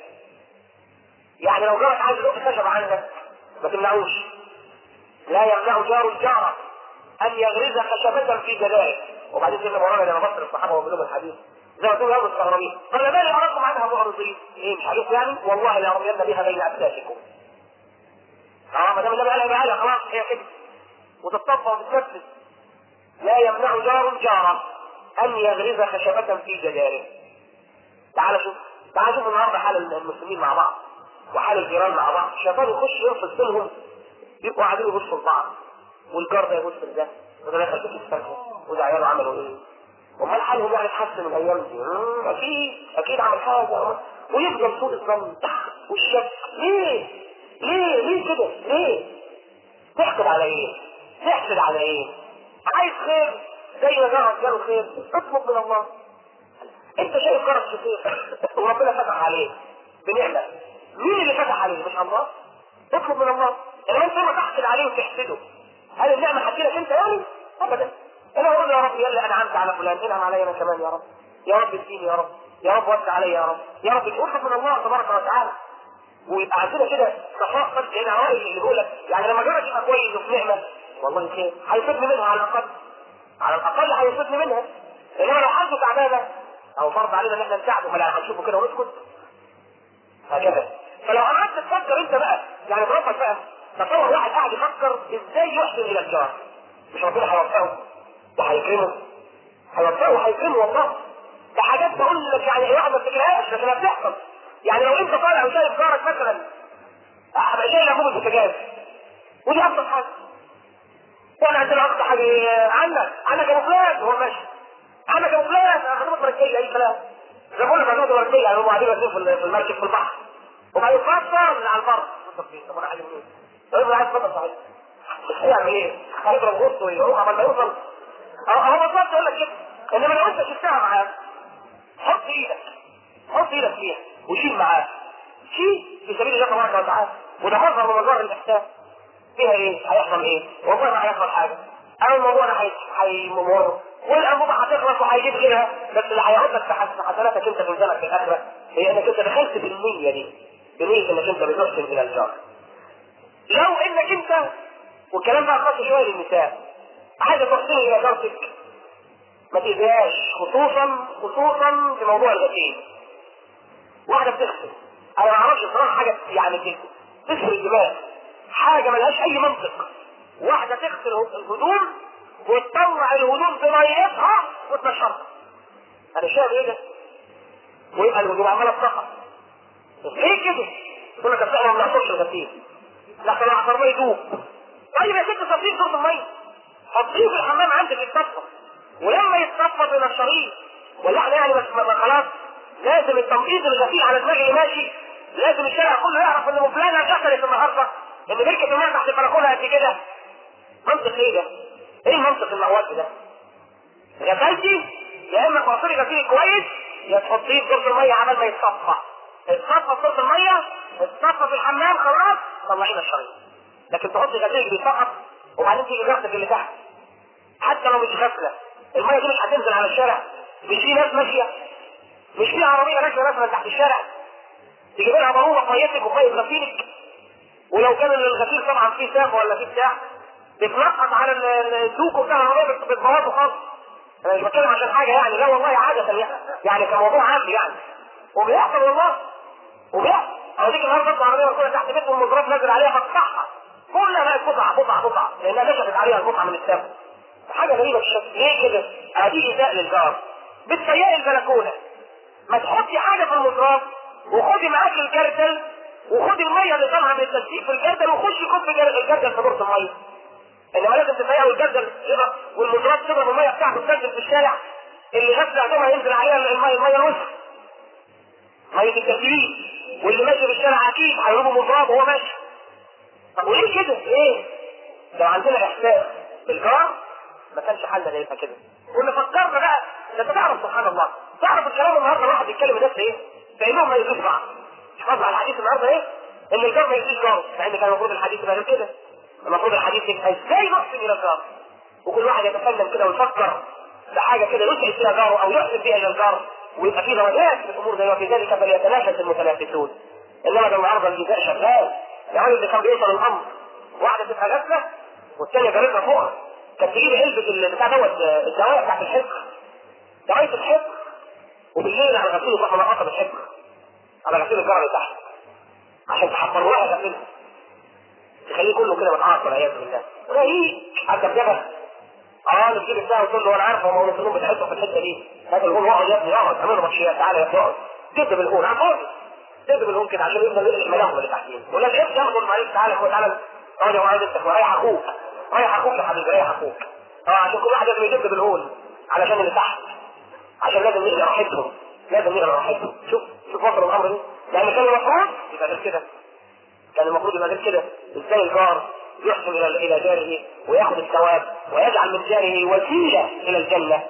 يعني لو جارك عايز يحط خشب عنك ما تمنعوش. لا يمنع جار جاره أن يغرز خشبة في جداره. وبعدين سيدنا مولانا لما بصر الصحابة وبلوم الحديث زي ما تقول يا مستغربين قال ما لي أراكم عنها معرضين إيه مش عارف يعني والله لا رمين بها بين أبداشكم. اه ما دام النبي قالها يبقى خلاص هي كده وتتطبق وتتنفذ لا يمنع جار جاره أن يغرز خشبة في جداره. تعال شوف تعال شوف النهارده حال المسلمين مع بعض وحال الجيران مع بعض، الشيطان يخش ينفذ بينهم يبقوا قاعدين يبصوا لبعض والجار ده يبص لده وده دخل في السكن وده عياله عملوا ايه؟ امال حالهم يعني اتحسن الايام دي؟ اكيد اكيد عمل حاجه ويفضل سوء الظن والشك ليه؟ ليه؟ ليه كده؟ ليه؟ تحقد على ايه؟ تحسد على ايه؟ عايز خير زي ما جرب جاله خير اطلب من الله انت شايف جرب في خير وربنا فتح عليه بنعمه مين اللي فتح عليه مش الله اطلب من الله انما انت ما تحسد عليه وتحسده هل النعمه هتجيلك انت يعني ابدا انا اقول يا رب يلا انعمت على فلان انعم علي انا كمان يا رب يا رب اديني يا رب يا رب وسع علي يا رب يا رب ارحم من الله تبارك وتعالى ويبقى عندنا كده صفاء قلب زي العوائل اللي بيقول لك يعني لما جارك يبقى كويس وفي نعمه والله خير هيفيدني منها على الاقل على الاقل هيفيدني منها انما لو حالته تعبانه او فرض علينا ان احنا نساعده ما لا هنشوفه كده ونسكت هكذا فلو قعدت تفكر انت بقى يعني بربك بقى تصور واحد قاعد يفكر ازاي يحسن الى الجار مش ربنا هيوفقه وهيكرمه هيوفقه وهيكرمه والله ده حاجات بقول لك يعني الواحد ما بتفتكرهاش لكنها بتحصل يعني لو انت طالع وشايف جارك مثلا ابقى شايل ابوك السجاير ودي ابسط حاجه وانا عندنا اقصى حاجه ايه عنك عنك ابو فلان هو ماشي عنك ابو فلان خدمات مركزيه اي كلام زي ما بقول لك خدمات مركزيه يعني هم قاعدين واقفين في المركب في البحر وما يفكر من على البر طب انا عايز منين؟ طيب عايز اتفضل صحيح يعمل ايه؟ هيضرب غصه ويقوم قبل ما يوصل هو بالظبط يقول لك كده انما لو انت شفتها معاه حط ايدك حط ايدك فيها وشيل معاه شيل في سبيل الله تبارك وتعالى وده مظهر من مظاهر الاحسان فيها ايه؟ هيحصل ايه؟ والله ما هيحصل حاجه او الموضوع ده هيمر والانبوبه هتخلص وهيجيب غيرها بس اللي هيعودك في حسناتك انت في ميزانك في الاخره هي انك انت دخلت بالنيه دي بنيه انك انت بتحسن الى الجار لو انك انت والكلام ده خاص شويه للنساء عايزه تحسني الى جارتك ما تأذيهاش خصوصا خصوصا في موضوع الغسيل واحده بتغسل انا ما اعرفش بصراحه حاجه يعني تسهل الدماغ حاجه ملهاش اي منطق واحده تغسل الهدوم وتطلع الهدوم بميتها وتنشرها انا شايف ايه ده ويبقى الهدوم عماله تسقط ليه كده؟ تقول لك اصل ما بنعصرش الغسيل لكن لو عصرناه يدوب طيب يا ست صفيه صوت الميه حطيه في الحمام عندك يتصفى ولما يتصفى بنشريه ولا احنا يعني بس خلاص لازم التنقيط الغسيل على دماغ اللي ماشي لازم الشارع كله يعرف ان فلانه غسلت النهارده ان بركه الماء تحت البلكونه قد كده منطق ايه ده؟ ايه المنطق المواد ده؟ غسلتي يا اما تعصري غسيل كويس يا تحطيه في دورة الميه عبال ما يتصفى اتصفى في دورة الميه اتصفى في الحمام خلاص طلعينا الشريط لكن تحطي غسيل بيسقط وبعدين تيجي جارتك اللي تحت حتى لو مش غسله الميه دي مش هتنزل على الشارع مش في ناس ماشيه مش في عربيه ماشيه مثلا تحت الشارع تجيب لها ضروره ميتك وميه غسيلك ولو كان الغسيل طبعا فيه ساق ولا فيه بتاع بتنقط على السوق بتاع العربيه بتبهاته خالص انا مش بتكلم عشان حاجه يعني لا والله عاده يعني يعني كموضوع عادي يعني وبيحصل والله وبيحصل اوديك النهارده تطلع عربيه مركونه تحت بيت والمضراب نازل عليها فتقطعها كلها بقت قطعه قطعه قطعه لانها نشفت عليها القطعه من السقف حاجه غريبه الشكل ليه كده؟ ادي ايذاء للجار بتسيئي البلكونه ما تحطي حاجه في المضراب وخدي معاك الجردل وخدي الميه اللي طالعه من التسييق في الجردل وخشي كب الجردل في دورة الميه انما لازم تسيئي الجردل كده والمضراب تضرب الميه بتاعته تنزل في الشارع اللي غسل هدومها ينزل عليها الميه الميه الوسخ ميه التسييق واللي ماشي في الشارع اكيد هيضربه مضراب وهو ماشي طب وليه كده؟ ايه؟ لو عندنا احساس بالجار ما كانش حالنا يبقى كده كنا فكرنا بقى انت تعرف سبحان الله تعرف الكلام النهارده الواحد بيتكلم الناس ايه؟ فانهم ما يجوش بعض مش قصدي على الحديث النهارده ايه؟ ان الجار ما يجوش جاره مع ان كان المفروض الحديث يبقى غير كده المفروض الحديث يبقى ازاي نحسن الى الجار وكل واحد يتكلم كده ويفكر بحاجه كده يسعد فيها جاره او يحسن فيها الى الجار ويبقى في درجات في الامور زي وفي ذلك فليتنافس المتنافسون انما ده النهارده الجزاء شغال يعني اللي كان بيوصل الامر واحده تبقى غسله والثانيه جارتها فوقها كانت تجيب علبه بتاع دوت الدواء بتاعت الحفظ دوايه الحفظ وبالليل على غسيل الصحن نقطه بالحفظ على غسيل الجار اللي تحت عشان تحضر لها غسيلها تخليه كله كده متعاطف والعياذ بالله رهيب حتى بجبل اه نجيب الساعه وتقول له انا عارف هم المسلمين بتحسوا في الحته دي هذا الهون اقعد يا ابني اقعد اعمل له ماتشيات تعالى يا ابني اقعد كده بالهون على فاضي كده بالهون كده عشان يفضل يقلق الملاهم اللي تحتيه ولا الحفظ ياخده معلش تعالى هو تعالى اقعد يا معلم انت رايح اخوك رايح اخوك يا حبيبي رايح اخوك اه عشان كل واحد لازم يجد بالهون علشان اللي تحت عشان لازم نقرا راحتهم لازم نقرا راحتهم شوف شوف وصل الامر ده يعني كان المفروض يبقى غير كده كان المفروض يبقى غير كده ازاي الجار يحسن الى الى جاره وياخذ الثواب ويجعل من جاره وسيله الى الجنه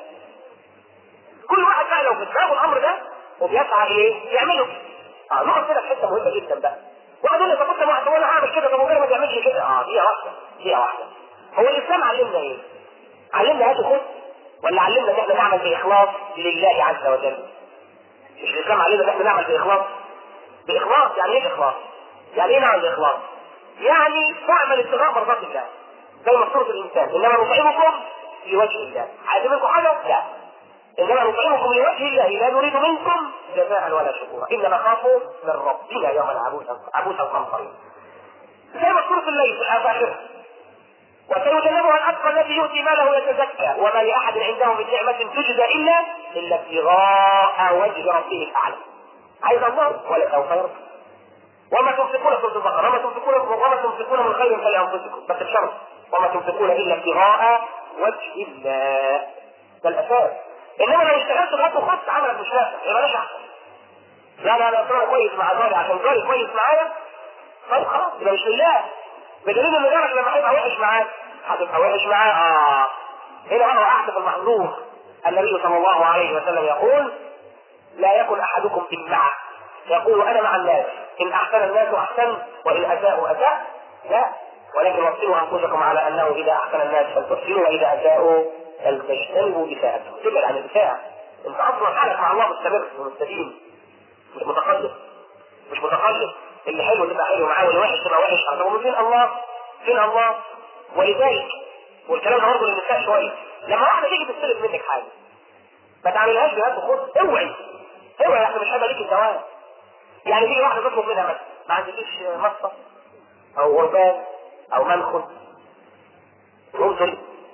كل واحد بقى لو في دماغه الامر ده وبيسعى اليه يعمله اه نقعد كده في حته مهمه جدا بقى واحد يقول لي طب انت واحد وانا هعمل كده طب وغيري ما بيعملش كده اه دقيقه واحده دقيقه واحده هو الاسلام علمنا ايه؟ علمنا هات خد ولا علمنا ان احنا نعمل باخلاص لله عز وجل؟ مش الاسلام علينا ان احنا نعمل باخلاص باخلاص يعني ايه اخلاص؟ يعني ايه نعمل باخلاص؟ يعني تعمل ابتغاء مرضات الله زي ما صورة الانسان انما نطعمكم لوجه الله عايز منكم حاجه؟ لا انما نطعمكم لوجه الله لا نريد منكم جزاء ولا شكورا انما نخاف من ربنا يوما عبوسا عبوسا قمطريا زي ما صورة الليل في اخرها وسيجنبها الاتقى الذي يؤتي ماله يتزكى وما لاحد عنده من نعمه تجزى الا الا ابتغاء وجه ربه الاعلى عايز الله ولا سوف يرضى وما تنفقون سوره البقره وما تنفقون وما تنفقون من خير فلانفسكم بس بشرط وما تنفقون الا ابتغاء وجه الله ده الاساس انما لو اشتغلت غلط وخدت عملك مش نافع يبقى مش احسن لا لا لا انا كويس مع جاري عشان جاري كويس معايا طيب خلاص يبقى مش لله بدليل ان جارك لما هيبقى وحش معاك هتبقى وحش معاه اه هنا انا وقعت في المحظور النبي صلى الله عليه وسلم يقول لا يكن احدكم امعه يقول انا مع الناس ان احسن الناس احسن وان اساءوا اساء لا ولكن وصلوا انفسكم على انه اذا احسن الناس فلتحسنوا واذا اساءوا فلتجتنبوا اساءتهم تبعد عن الاساءه انت اصلا حالك مع الله مستمر ومستديم مش متقلب مش متقلب اللي حلو تبقى حلو معاه واللي وحش تبقى وحش طب فين الله؟ فين الله؟ ولذلك والكلام ده برضه للنساء شويه لما واحده تيجي تستلف منك حاجه ما تعملهاش بهات وخد اوعي اوعي احنا مش هيبقى ليك الزواج يعني تيجي واحده تطلب منها مثلا ما عندكيش مصه او غربان او منخل تقوم تقول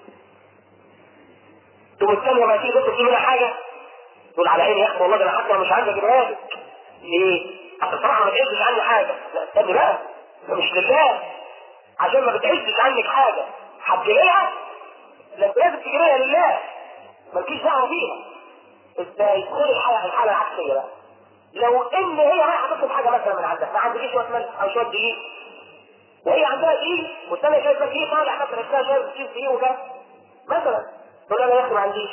تقوم الثانيه ما تيجي تطلب منها حاجه تقول على عيني يا اخي والله ده انا حتى مش عايز اجيبها لك ليه؟ اصل بصراحه ما تعزش عني حاجه لا استني بقى ده مش لله عشان ما بتعزش عنك حاجه هتجيبها لا انت لازم تجيبها لله مالكيش دعوه بيها ازاي خد الحاله الحاله العكسيه بقى لو ان هي رايحه تطلب حاجه مثلا من عندك ما عندكيش شويه ملح او شويه دقيق وهي عندها دقيق والثانيه شايفه دقيق طالع مثلا نفسها شايف كيس دقيق وكده مثلا تقول انا يا اخي ما عنديش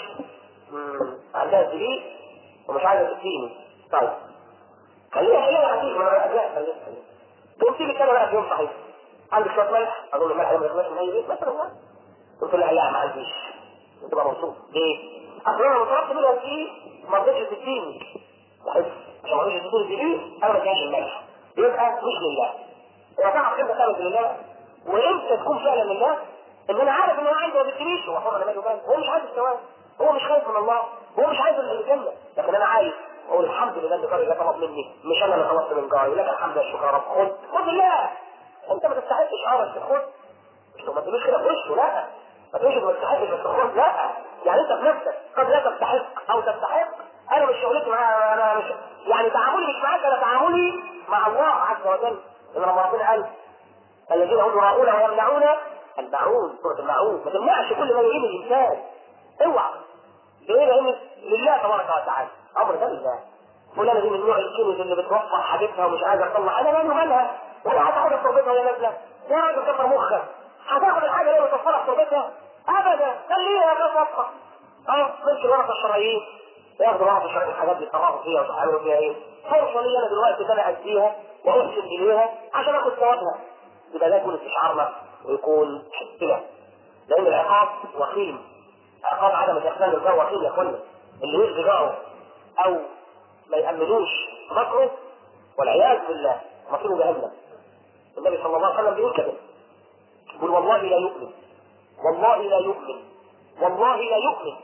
عندها دقيق ومش عايزه تديني طيب خليها هي عندي ما انا لا خليها تقوم تيجي كده بقى في يوم صحيح عندك شويه ملح اقول له الملح ما يخلصش من اي بيت مثلا قلت له لا ما عنديش تبقى مبسوط ليه؟ اصل انا لو طلبت منها دقيق ما رضيتش تديني بحس عشان ما رضيتش تديني دقيق انا ما اديهاش الملح يبقى مش لله هو تعرف امتى تعمل لله وامتى تكون فعلا لله ان انا عارف ان انا عايز ما بيدينيش هو حر ماله مال هو مش عايز الثواب هو مش خايف من الله هو مش عايز الجنه لكن انا عايز اقول الحمد لله اللي جاري ده طلب مني مش انا اللي طلبت من جاري لك الحمد والشكر يا رب خد خد الله انت ما تستحقش اه بس خد مش ما تقولوش كده في وشه لا ما تقولش ما تستحقش بس خد لا يعني انت بنفسك قد لا تستحق او تستحق انا مش شغلتي معاه انا مش يعني تعاملي مش معاك انا تعاملي مع الله عز وجل ان لما ربنا قال الذين هم يراؤون ويمنعون المعون سوره المعون ما تمنعش كل ما يريد الانسان اوعى ليه لان لله تبارك وتعالى امر ده لله فلانه دي من نوع الكنز اللي بتوفر حاجتها ومش عايزه تطلع انا مالي مالها ولا هتاخد في تربتها وهي نازله يا راجل كبر مخك هتاخد الحاجه دي وتوفرها في تربتها ابدا خليها ما توفر اه مش الورقه الشرعيين ياخدوا ورقه الشرعيه الحاجات دي يتصرفوا فيها ويعملوا فيها ايه فرصه لي انا دلوقتي ان انا اديها واحسن اليها عشان اخد ثوابها يبقى ده يكون استشعارنا ويكون حسنا لان العقاب وخيم عقاب عدم الاحسان للجار وخيم يا اخوانا اللي يرضي جاره او ما يأمنوش مكره والعياذ بالله مصيره جهنم النبي صلى الله عليه وسلم بيقول كده يقول والله لا يؤمن والله لا يؤمن والله لا يؤمن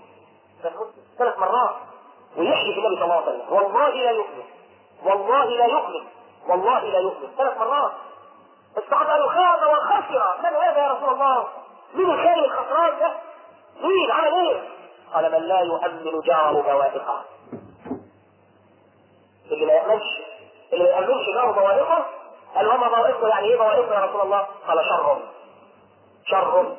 ثلاث مرات ويحلف النبي صلى الله عليه وسلم والله لا يؤمن والله لا يؤمن والله لا يؤمن ثلاث مرات الصحابه قالوا خاب وخسر من هذا يا رسول الله مين الخير الخسران ده مين عمل ايه قال من لا يؤمن جاره بوائقه اللي ما يأمنش اللي ما يأمنش جاره بوائقه قال وما بوائقه يعني ايه بوائقه يا رسول الله قال شر شر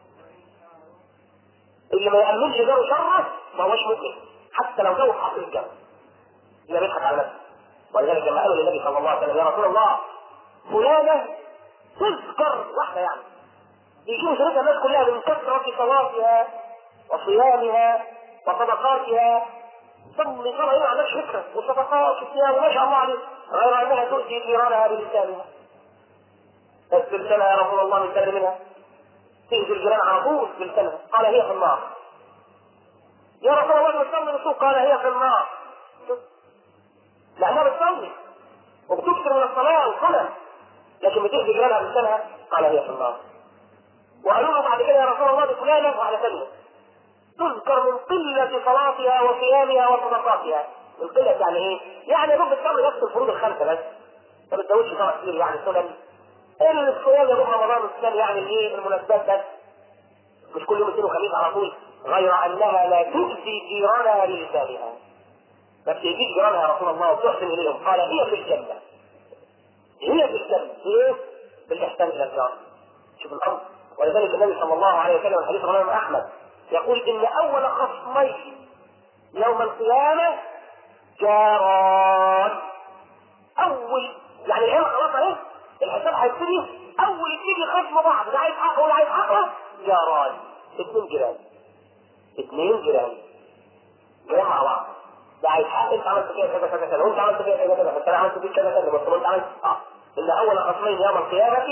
اللي ما يأمنش جاره شره ما هوش مؤمن حتى لو جاره حاصل الجنة يبقى بيضحك على نفسه ولذلك لما قالوا للنبي صلى الله عليه وسلم يا رسول الله فلانة تذكر واحدة يعني يجيبوا سيرتها الناس كلها من كثرة صلاتها وصيامها وصدقاتها ثم صار ايه ما عندكش فكرة وصدقات وصيام وما شاء الله عليه غير انها تؤتي جيرانها بلسانها بلسانها يا رسول الله من سر منها تأذي الجيران على طول بلسانها قال هي في النار يا رسول الله بتصلي السوق قال هي في النار لانها بتصلي وبتكثر من الصلاه والصلاه لكن بتأذي جيرانها بلسانها قال هي في النار وقالوا له بعد كده يا رسول الله دي فلانه وعلى ثانيه تذكر من قلة صلاتها وصيامها وصدقاتها من قلة يعني ايه؟ يعني رب تصلي بس الفروض الخمسة بس ما بتزودش صلاة كتير يعني سنن الصيام يا رمضان والسنن يعني الايه المناسبات بس مش كل يوم اثنين وخميس على طول غير انها لا تؤذي جيرانها بلسانها ما بتأذيش جيرانها يا رسول الله وتحسن اليهم قال هي في الجنة هي في الجنة ايه؟ بالاحسان الى الجار شوف الامر ولذلك النبي صلى الله عليه وسلم الحديث رواه الامام احمد يقول ان اول خصمين يوم القيامه جاران اول يعني العيال خلاص اهي الحساب هيبتدي اول اتنين يخصموا بعض ده عايز حقه ولا عايز حقه جاران اتنين جيران اتنين جيران جيران مع بعض ده عايز حق انت عملت فيها كذا كذا كذا وانت عملت فيها كذا كذا فانت عملت فيك كذا كذا بس انت عملت اه ان اول خصمين يوم القيامه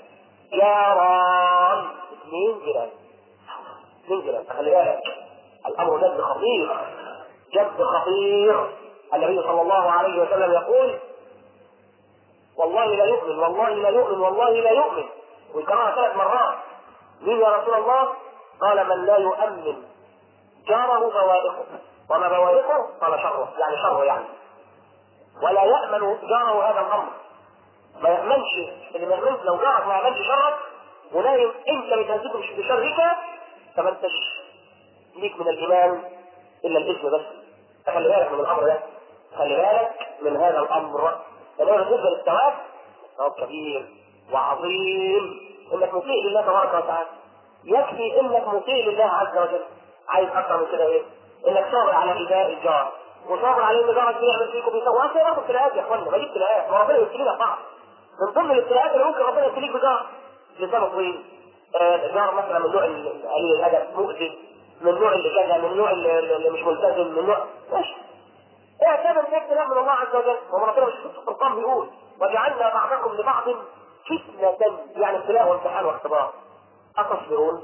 جاران اثنين جيران اثنين جيران فخلي بالك الامر جد خطير جد خطير النبي صلى الله عليه وسلم يقول والله لا يؤمن والله لا يؤمن والله لا يؤمن ويكررها ثلاث مرات مين يا رسول الله؟ قال من لا يؤمن جاره بوائقه وما بوائقه قال شره يعني شره يعني ولا يأمن جاره هذا الأمر ما يأمنش اللي ما يأمنش لو جارك ما يأمنش شرك ونايم انت بتهزكم بشرك فما انتش ليك من الايمان الا الاسم بس فخلي بالك من الامر ده خلي بالك من هذا الامر لانه بالنسبه للثواب ثواب كبير وعظيم انك مطيع لله تبارك وتعالى يكفي انك مطيع لله عز وجل عايز اكثر من كده ايه؟ انك صابر على ايذاء الجار وصابر على ان جارك بيعمل فيك وبيسوي اصل برضه ابتلاءات يا اخوانا ما دي ابتلاءات ما ربنا يبتلينا بعض من ضمن الابتلاءات اللي ممكن ربنا يبتليك بجار لسانه طويل آه، جار مثلا من نوع ال- قليل الادب مؤذي من نوع اللي كذا من نوع اللي, اللي مش ملتزم من نوع ماشي اعتبر ده ابتلاء من الله عز وجل وما ربنا مش في القرآن بيقول وجعلنا بعضكم لبعض فتنة يعني ابتلاء وامتحان واختبار أتصبرون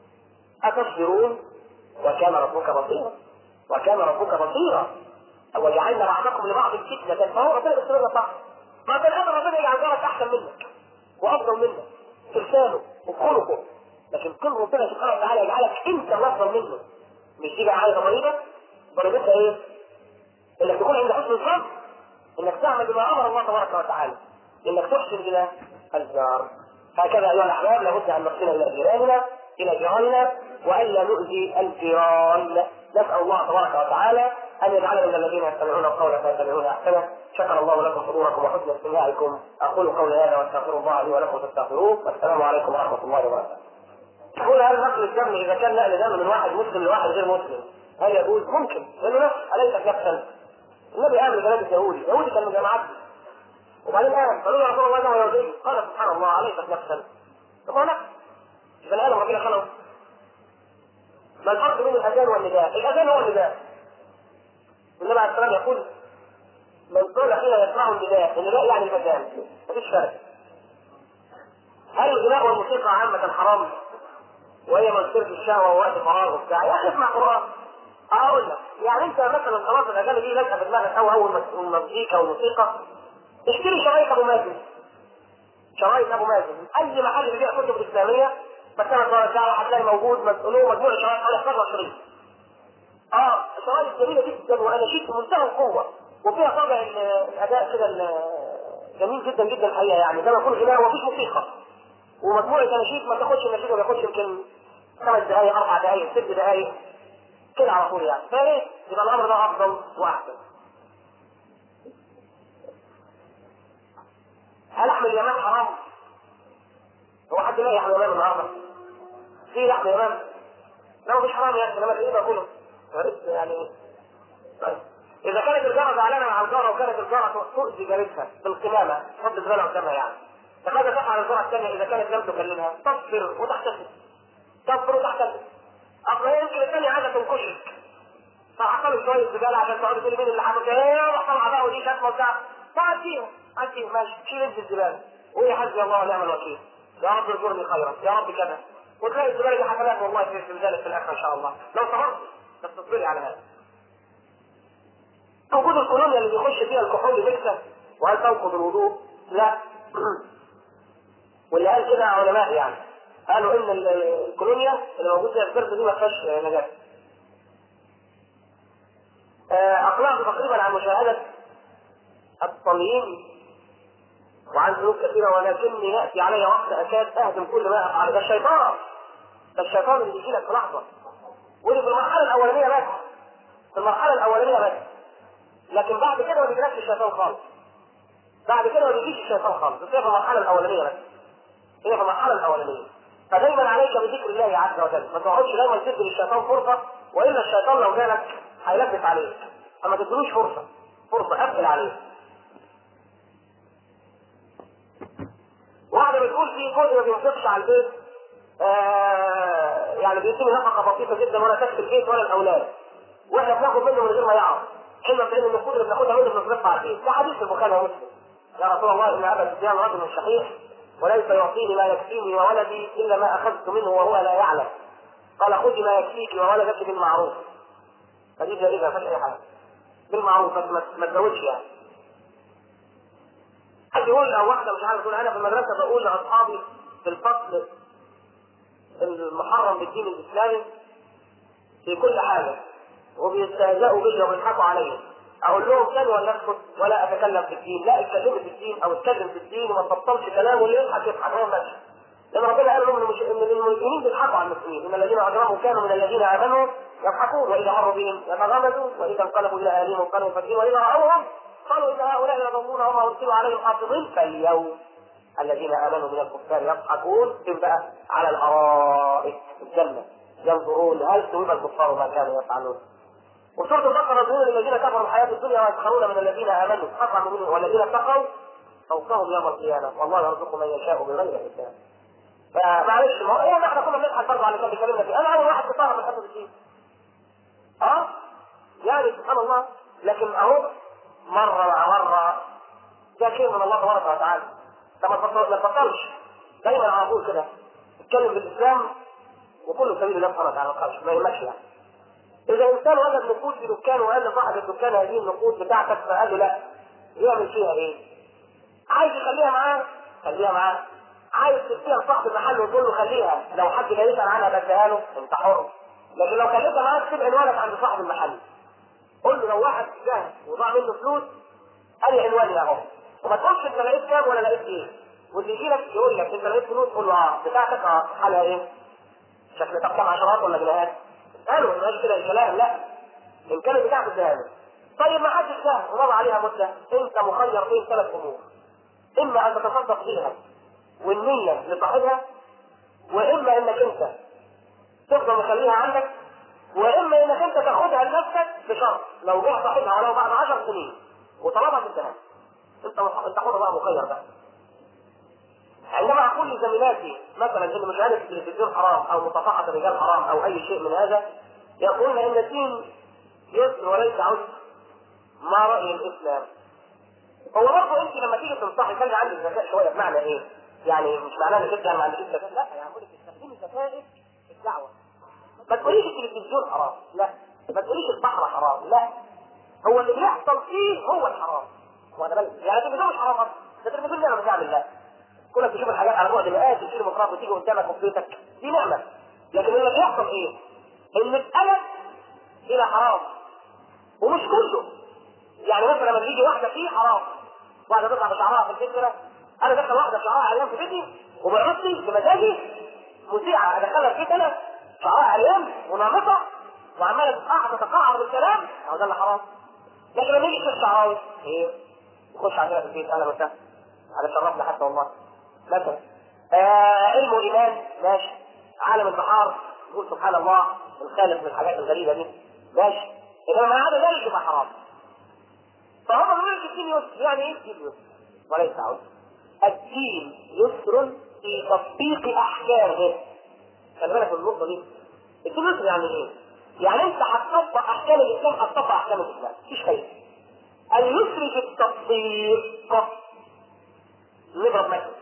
أتصبرون وكان ربك بصيرا وكان ربك بصيرا وجعلنا بعضكم لبعض فتنة فهو ربنا بيستمر بعض ما كان قادر ربنا يجعل جارك أحسن منك وأفضل منك في لسانه وفي خلقه لكن كل ربنا سبحانه وتعالى يجعلك أنت الأفضل منه مش دي بقى عايزة ضريبة ضريبتها إيه؟ انك تكون عند حسن الظن انك تعمل بما امر الله تبارك وتعالى انك تحسن الى الجار هكذا ايها الاحباب لابد ان نحسن الى جيراننا الى جيراننا والا نؤذي الجيران نسال الله تبارك وتعالى ان يجعلنا من الذين يستمعون القول فيتبعون احسنه شكر الله لكم حضوركم وحسن استماعكم اقول قولي هذا واستغفر الله لي ولكم فاستغفروه والسلام عليكم ورحمه الله وبركاته يقول هل نقل الدم اذا كان نقل دم من واحد مسلم لواحد غير مسلم هل يجوز؟ ممكن لانه نفس اليست نفسا النبي قال لجنازه يهودي يهودي كان من جماعات وبعدين قال قالوا له يا رسول الله انه يهودي قال سبحان الله عليك نفسا طب هو نفس بني ادم ربنا خلقه ما الفرق بين الاذان والنداء؟ الاذان هو النداء النبي عليه السلام يقول من قال حين يسمع النداء النداء يعني الاذان مفيش فرق هل الغناء والموسيقى عامة حرام؟ وهي من سر الشهوة ووقت فراغ وبتاع يا اخي اسمع قرآن اقول لك يعني انت مثلا خلاص الاغاني دي لازقه في دماغك او اول المزيكا والموسيقى اشتري شرايط ابو مازن شرايط ابو مازن اي محل بيبيع كتب اسلاميه مكتبه دار الدعوه هتلاقي موجود مسؤولين مجموعه شرايط حوالي 11 شريط اه شرايط جميله جدا واناشيد في منتهى القوه وفيها طابع ال- الاداء كده ال- جميل جدا جدا الحقيقه يعني زي ما يكون غناء ومفيش موسيقى ومجموعه اناشيد ما تاخدش النشيد ما بياخدش يمكن خمس دقائق اربع دقائق ست دقائق كده على طول يعني فايه يبقى الامر ده افضل واحسن هل لحم اليمام حرام؟ هو حد لاقي لحم اليمام النهارده؟ في لحم يمام؟ لا مش حرام يعني انما ايه باكله؟ يا ريت يعني طيب اذا كانت الجاره زعلانه مع الجاره وكانت الجاره تؤذي جارتها بالقمامه تحط زباله قدامها يعني فماذا تفعل الجاره الثانيه اذا كانت لم تكلمها؟ تصبر وتحتسب تصبر وتحتسب اصل هي يمكن الثانيه عايزه تنكشك فحصلوا شويه زباله عشان تقعد تقول مين اللي حصل ايه راح طالعه بقى ودي كانت وبتاع فعديها عديها ماشي شيل انت الزباله وهي حسبي الله ونعم الوكيل يا رب ارزقني خيرا يا رب كذا وتلاقي الزباله دي حسنات والله في في ذلك في الاخره ان شاء الله لو صبرت بس تصبري على هذا وجود الكولونيا اللي بيخش فيها الكحول مكسة وهل تنقض الوضوء؟ لا واللي قال كده علماء يعني قالوا ان الكولونيا اللي موجوده في الفرد دي ما فيهاش نجاسه. اقلعت تقريبا عن مشاهده الصليين وعن ذنوب كثيره ولكني ياتي علي وقت اكاد اهدم كل ما افعل ده الشيطان ده الشيطان اللي بيجي لك في لحظه ودي في المرحله الاولانيه بس في المرحله الاولانيه بس لكن بعد كده ما بيجيلكش الشيطان خالص بعد كده ما بيجيش الشيطان خالص بس هي في المرحله الاولانيه بس هي في المرحله الاولانيه فدايما عليك بذكر الله عز وجل ما تقعدش دايما تدي للشيطان فرصه والا الشيطان لو جالك هيلبس عليك فما تدلوش فرصه فرصه قفل عليه واحده بتقول في جزء ما بينفقش على البيت آه يعني بيديني نفقه بسيطه جدا ولا تكفي البيت ولا الاولاد واحنا بناخد منه من غير ما يعرف علما بان النقود اللي بناخدها منه بنصرفها على البيت ده حديث البخاري ومسلم يا رسول الله ان ابا سفيان رجل شحيح وليس يعطيني ما يكفيني وولدي الا ما اخذت منه وهو لا يعلم قال خذي ما يكفيك وولدك بالمعروف فدي جائزه ما فيهاش اي حاجه بالمعروف بس ما تزودش يعني حد يقول لو واحده مش عارف تقول انا في المدرسه بقول لاصحابي في الفصل المحرم بالدين الاسلامي في كل حاجه وبيستهزئوا بي وبيضحكوا علي اقول لهم كان ولا اسكت ولا اتكلم في الدين لا اتكلم في الدين او اتكلم في الدين وما تبطلش كلام واللي يضحك يضحك هو ماشي لما ربنا قال لهم ان المسلمين بيضحكوا على المسلمين ان الذين اجرموا كانوا من الذين امنوا يضحكون واذا مروا بهم يتغامزوا واذا انقلبوا الى اهلهم قالوا فاكرين واذا راوهم قالوا ان هؤلاء يضلون وما ارسلوا عليهم حافظين فاليوم الذين امنوا من الكفار يضحكون بقى على الارائك في الجنه ينظرون هل ثوب الكفار ما كانوا يفعلون وسورة البقرة تقول الذين كفروا الحياة الدنيا ويسخرون من الذين آمنوا قطعا منهم والذين اتقوا فوقهم يوم القيامة والله يرزق من يشاء بغير حساب فمعلش ما هو ايه احنا كنا بنضحك برضه على اللي بيكلمنا فيه انا اول واحد كفاره من حسب الدين اه يعني سبحان الله لكن اهو مرة مع مرة ده خير من الله تبارك وتعالى ده ما تبطلش دايما على طول كده اتكلم بالاسلام وكله سبيل الله سبحانه وتعالى ما يهمكش يعني إذا إنسان وجد نقود في دكان وقال لصاحب الدكان هذه النقود بتاعتك فقال له لا يعمل فيها إيه؟ عايز يخليها معاه خليها معاه عايز تديها لصاحب المحل وتقول له خليها لو حد جاي يسأل عنها بديها له أنت حر لكن لو خليتها معاك سيب عنوانك عند صاحب المحل قول له لو واحد جه وضاع منه فلوس قال لي عنواني اهو وما تقولش انت لقيت كام ولا لقيت ايه واللي يجي لك يقول لك انت لقيت فلوس قول له اه بتاعتك اه حالها ايه؟ شكل تقطع عشرات ولا جنيهات قالوا ما كده الكلام لا ان كان بتاعك اديها طيب ما حدش فاهم ومضى عليها مده انت مخير بين ثلاث امور اما ان تتصدق بيها والنية لصاحبها واما انك انت تفضل مخليها عندك واما انك انت تاخدها لنفسك بشرط لو جه صاحبها ولو بعد 10 سنين وطلبها تديها انت انت حر بقى مخير بقى عندما اقول لزميلاتي مثلا ان مشاهده التلفزيون حرام او مصافحه الرجال حرام او اي شيء من هذا يقولون ان الدين يسر وليس عسر ما راي الاسلام هو برضه انت لما تيجي تنصحي خلي عندك ذكاء شويه بمعنى ايه؟ يعني مش معناه انك انت ما عندكش ذكاء لا يعني بقول لك استخدمي ذكائك في الدعوه ما تقوليش التلفزيون حرام لا ما تقوليش البحر حرام لا هو اللي بيحصل فيه هو الحرام وانا بالك يعني التلفزيون مش حرام اصلا ده التلفزيون نعمه بتعمل الله كلك تشوف الحاجات على بعد مئات تشيل مقراط وتيجي قدامك في بيتك دي نعمه لكن اللي بيحصل ايه؟ ان اتقلب الى حرام ومش كله يعني مثلا لما تيجي واحده فيه حرام واحده تطلع بشعرها في البيت كده انا دخل واحده بشعرها عريان في بيتي وبعرضتي بمزاجي مذيعه ادخلها في بيت انا شعرها عريان وناقصه وعماله تتقعر تتقعر بالكلام اهو ده اللي حرام لكن لما يجي الشيخ شعراوي ايه يخش عندنا في البيت اهلا وسهلا على شرفنا حتى والله مثلا آه علم وايمان ماشي عالم البحار يقول سبحان الله الخالق من الحاجات الغريبه دي ماشي انما ما عدا ذلك يبقى حرام فهم بيقولوا لك الدين يسر يعني ايه الدين يسر وليس عسر الدين يسر في تطبيق احكامه خلي بالك من النقطه دي الدين يسر يعني ايه؟ يعني انت هتطبق احكام الاسلام هتطبق احكام الاسلام مفيش خير اليسر في التطبيق نضرب مثل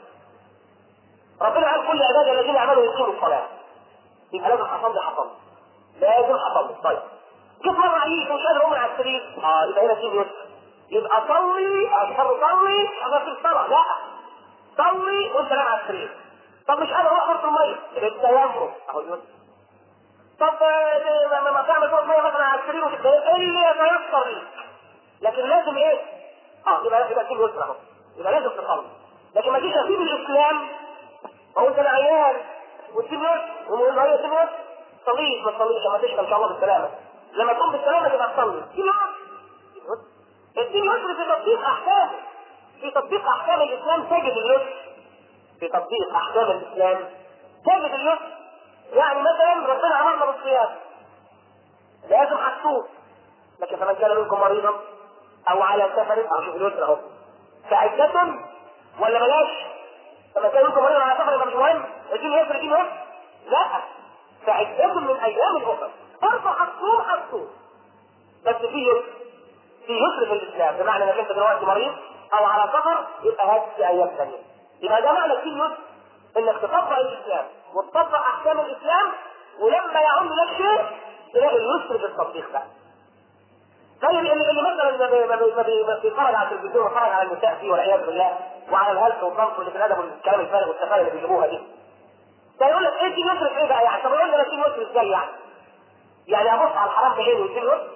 ربنا قال كل عباد الذين امنوا يقيموا الصلاه يبقى لازم حصل لي حصل لازم حصل لي طيب جيت مره عييت ومش قادر اقوم من على السرير اه يبقى هنا سين يسر يبقى صلي اضطر صلي هذا في الصلاه لا صلي وانت نام على السرير طب مش قادر اروح في الميه التيمم اهو يسر طب آه، ما ما تعمل شويه ميه مثلا على السرير وتتضايق اللي يتيسر ليك لكن لازم ايه؟ اه يبقى يبقى سين يسر اهو يبقى لازم تصلي لكن ما تجيش اسيب الاسلام هو انت عيان وتسيب يسر وهي تسيب يسر صليش ما تصليش لما تشفى ان شاء الله بالسلامه لما تقوم بالسلامه تبقى تصلي دي يسر الدين يسر في تطبيق احكامه في تطبيق احكام الاسلام تجد اليسر في تطبيق احكام الاسلام تجد اليسر يعني مثلا ربنا امرنا بالصيام لازم حسوه لكن فمن كان منكم مريضا او على سفر او شوف اليسر اهو فعدة ولا بلاش فمن كان منكم مريضا على سفر يبقى مش مهم الدين يسر الدين يسر لا فعدة من ايام الاخرى برضه حسوه حسوه بس في يسر في يسر في الاسلام بمعنى انك انت دلوقتي مريض او على سفر يبقى هات في ايام ثانيه يبقى ده معنى في يسر انك تطبق الاسلام وتطبق احكام الاسلام ولما يعم لك شيء تلاقي اليسر في التطبيق ده زي اللي, اللي مثلا ما بي- ما بي- ما بي- ما بيتفرج على التلفزيون ويتفرج على النساء فيه والعياذ بالله وعلى الهلس والصنف واللي في الادب والكلام الفارغ والسفاله اللي بيجيبوها دي ده يقول لك ايه دي يسر في ايه بقى يعني طب يقول لي انا في يسر ازاي يعني يعني ابص على الحرام بعيني ويجي يسر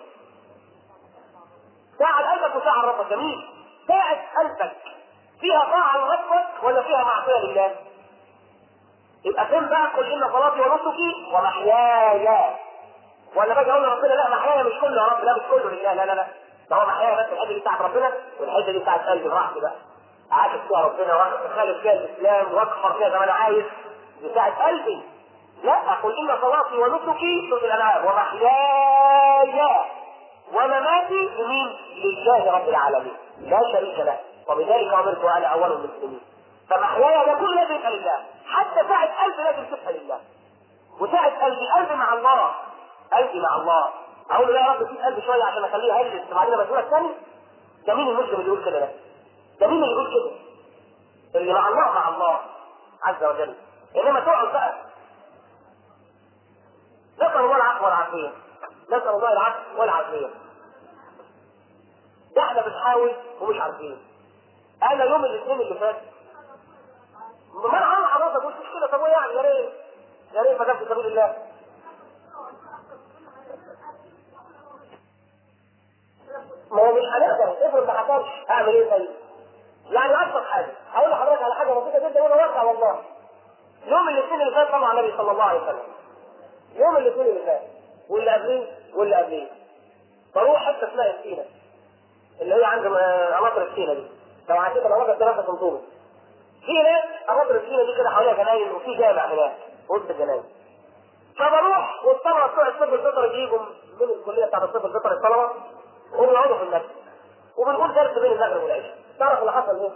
ساعة قلبك وساعة ربك جميل ساعة قلبك فيها طاعة لربك ولا فيها معصية لله؟ يبقى فين بقى قل إن صلاتي ونسكي ومحياي ولا باجي اقول لربنا لا محياي مش كله يا رب لا مش كله لله لا لا لا ده هو محياي بس الحته دي بتاعت ربنا والحته دي بتاعت قلبي براحتي بقى عاكس فيها ربنا واخالف فيها الاسلام واكفر فيها زي ما انا عايز دي بتاعت قلبي لا قل ان صلاتي ونسكي سوره الانعام ومحياي ومماتي لمين؟ لله رب العالمين لا شريك له وبذلك امرت وانا اول المسلمين فمحياي ده كل لازم يبقى لله حتى ساعة قلبي لازم تبقى لله وساعة قلبي قلبي مع الله قلبي مع الله اقول له يا رب سيب قلبي شويه عشان اخليه هلس وبعدين ابقى الثاني ده مين المسلم اللي يقول كده ده؟ ده مين اللي يقول كده؟ اللي مع الله مع الله عز وجل انما تقعد بقى نسأل الله العفو والعافية نسأل الله العفو والعافية ده احنا بنحاول ومش عارفين انا يوم الاثنين اللي فات ما انا عامل حضرتك مش مشكله طب إيه يعني يا ريت يا ريت ما جاب في سبيل الله ما هو مش هنقدر افرض ما حصلش اعمل ايه طيب؟ يعني ابسط حاجه هقول لحضرتك على حاجه بسيطه جدا وانا واقع والله يوم الاثنين اللي فات طبعا النبي صلى الله عليه وسلم يوم الاثنين اللي فات واللي قبليه واللي قبليه بروح حته اسمها السينه اللي هي عند آه، قناطر السينه دي لو عديت القناطر ثلاثه سنتومه في هناك قناطر السينه دي كده حواليها جناين وفي جامع هناك وسط الجناين فبروح والطلبه بتوع الطب البيطري بيجوا من الكليه بتاعت الطب البيطري الطلبه وبنقعدوا في المسجد وبنقول درس بين المغرب والعشاء تعرف اللي حصل ايه؟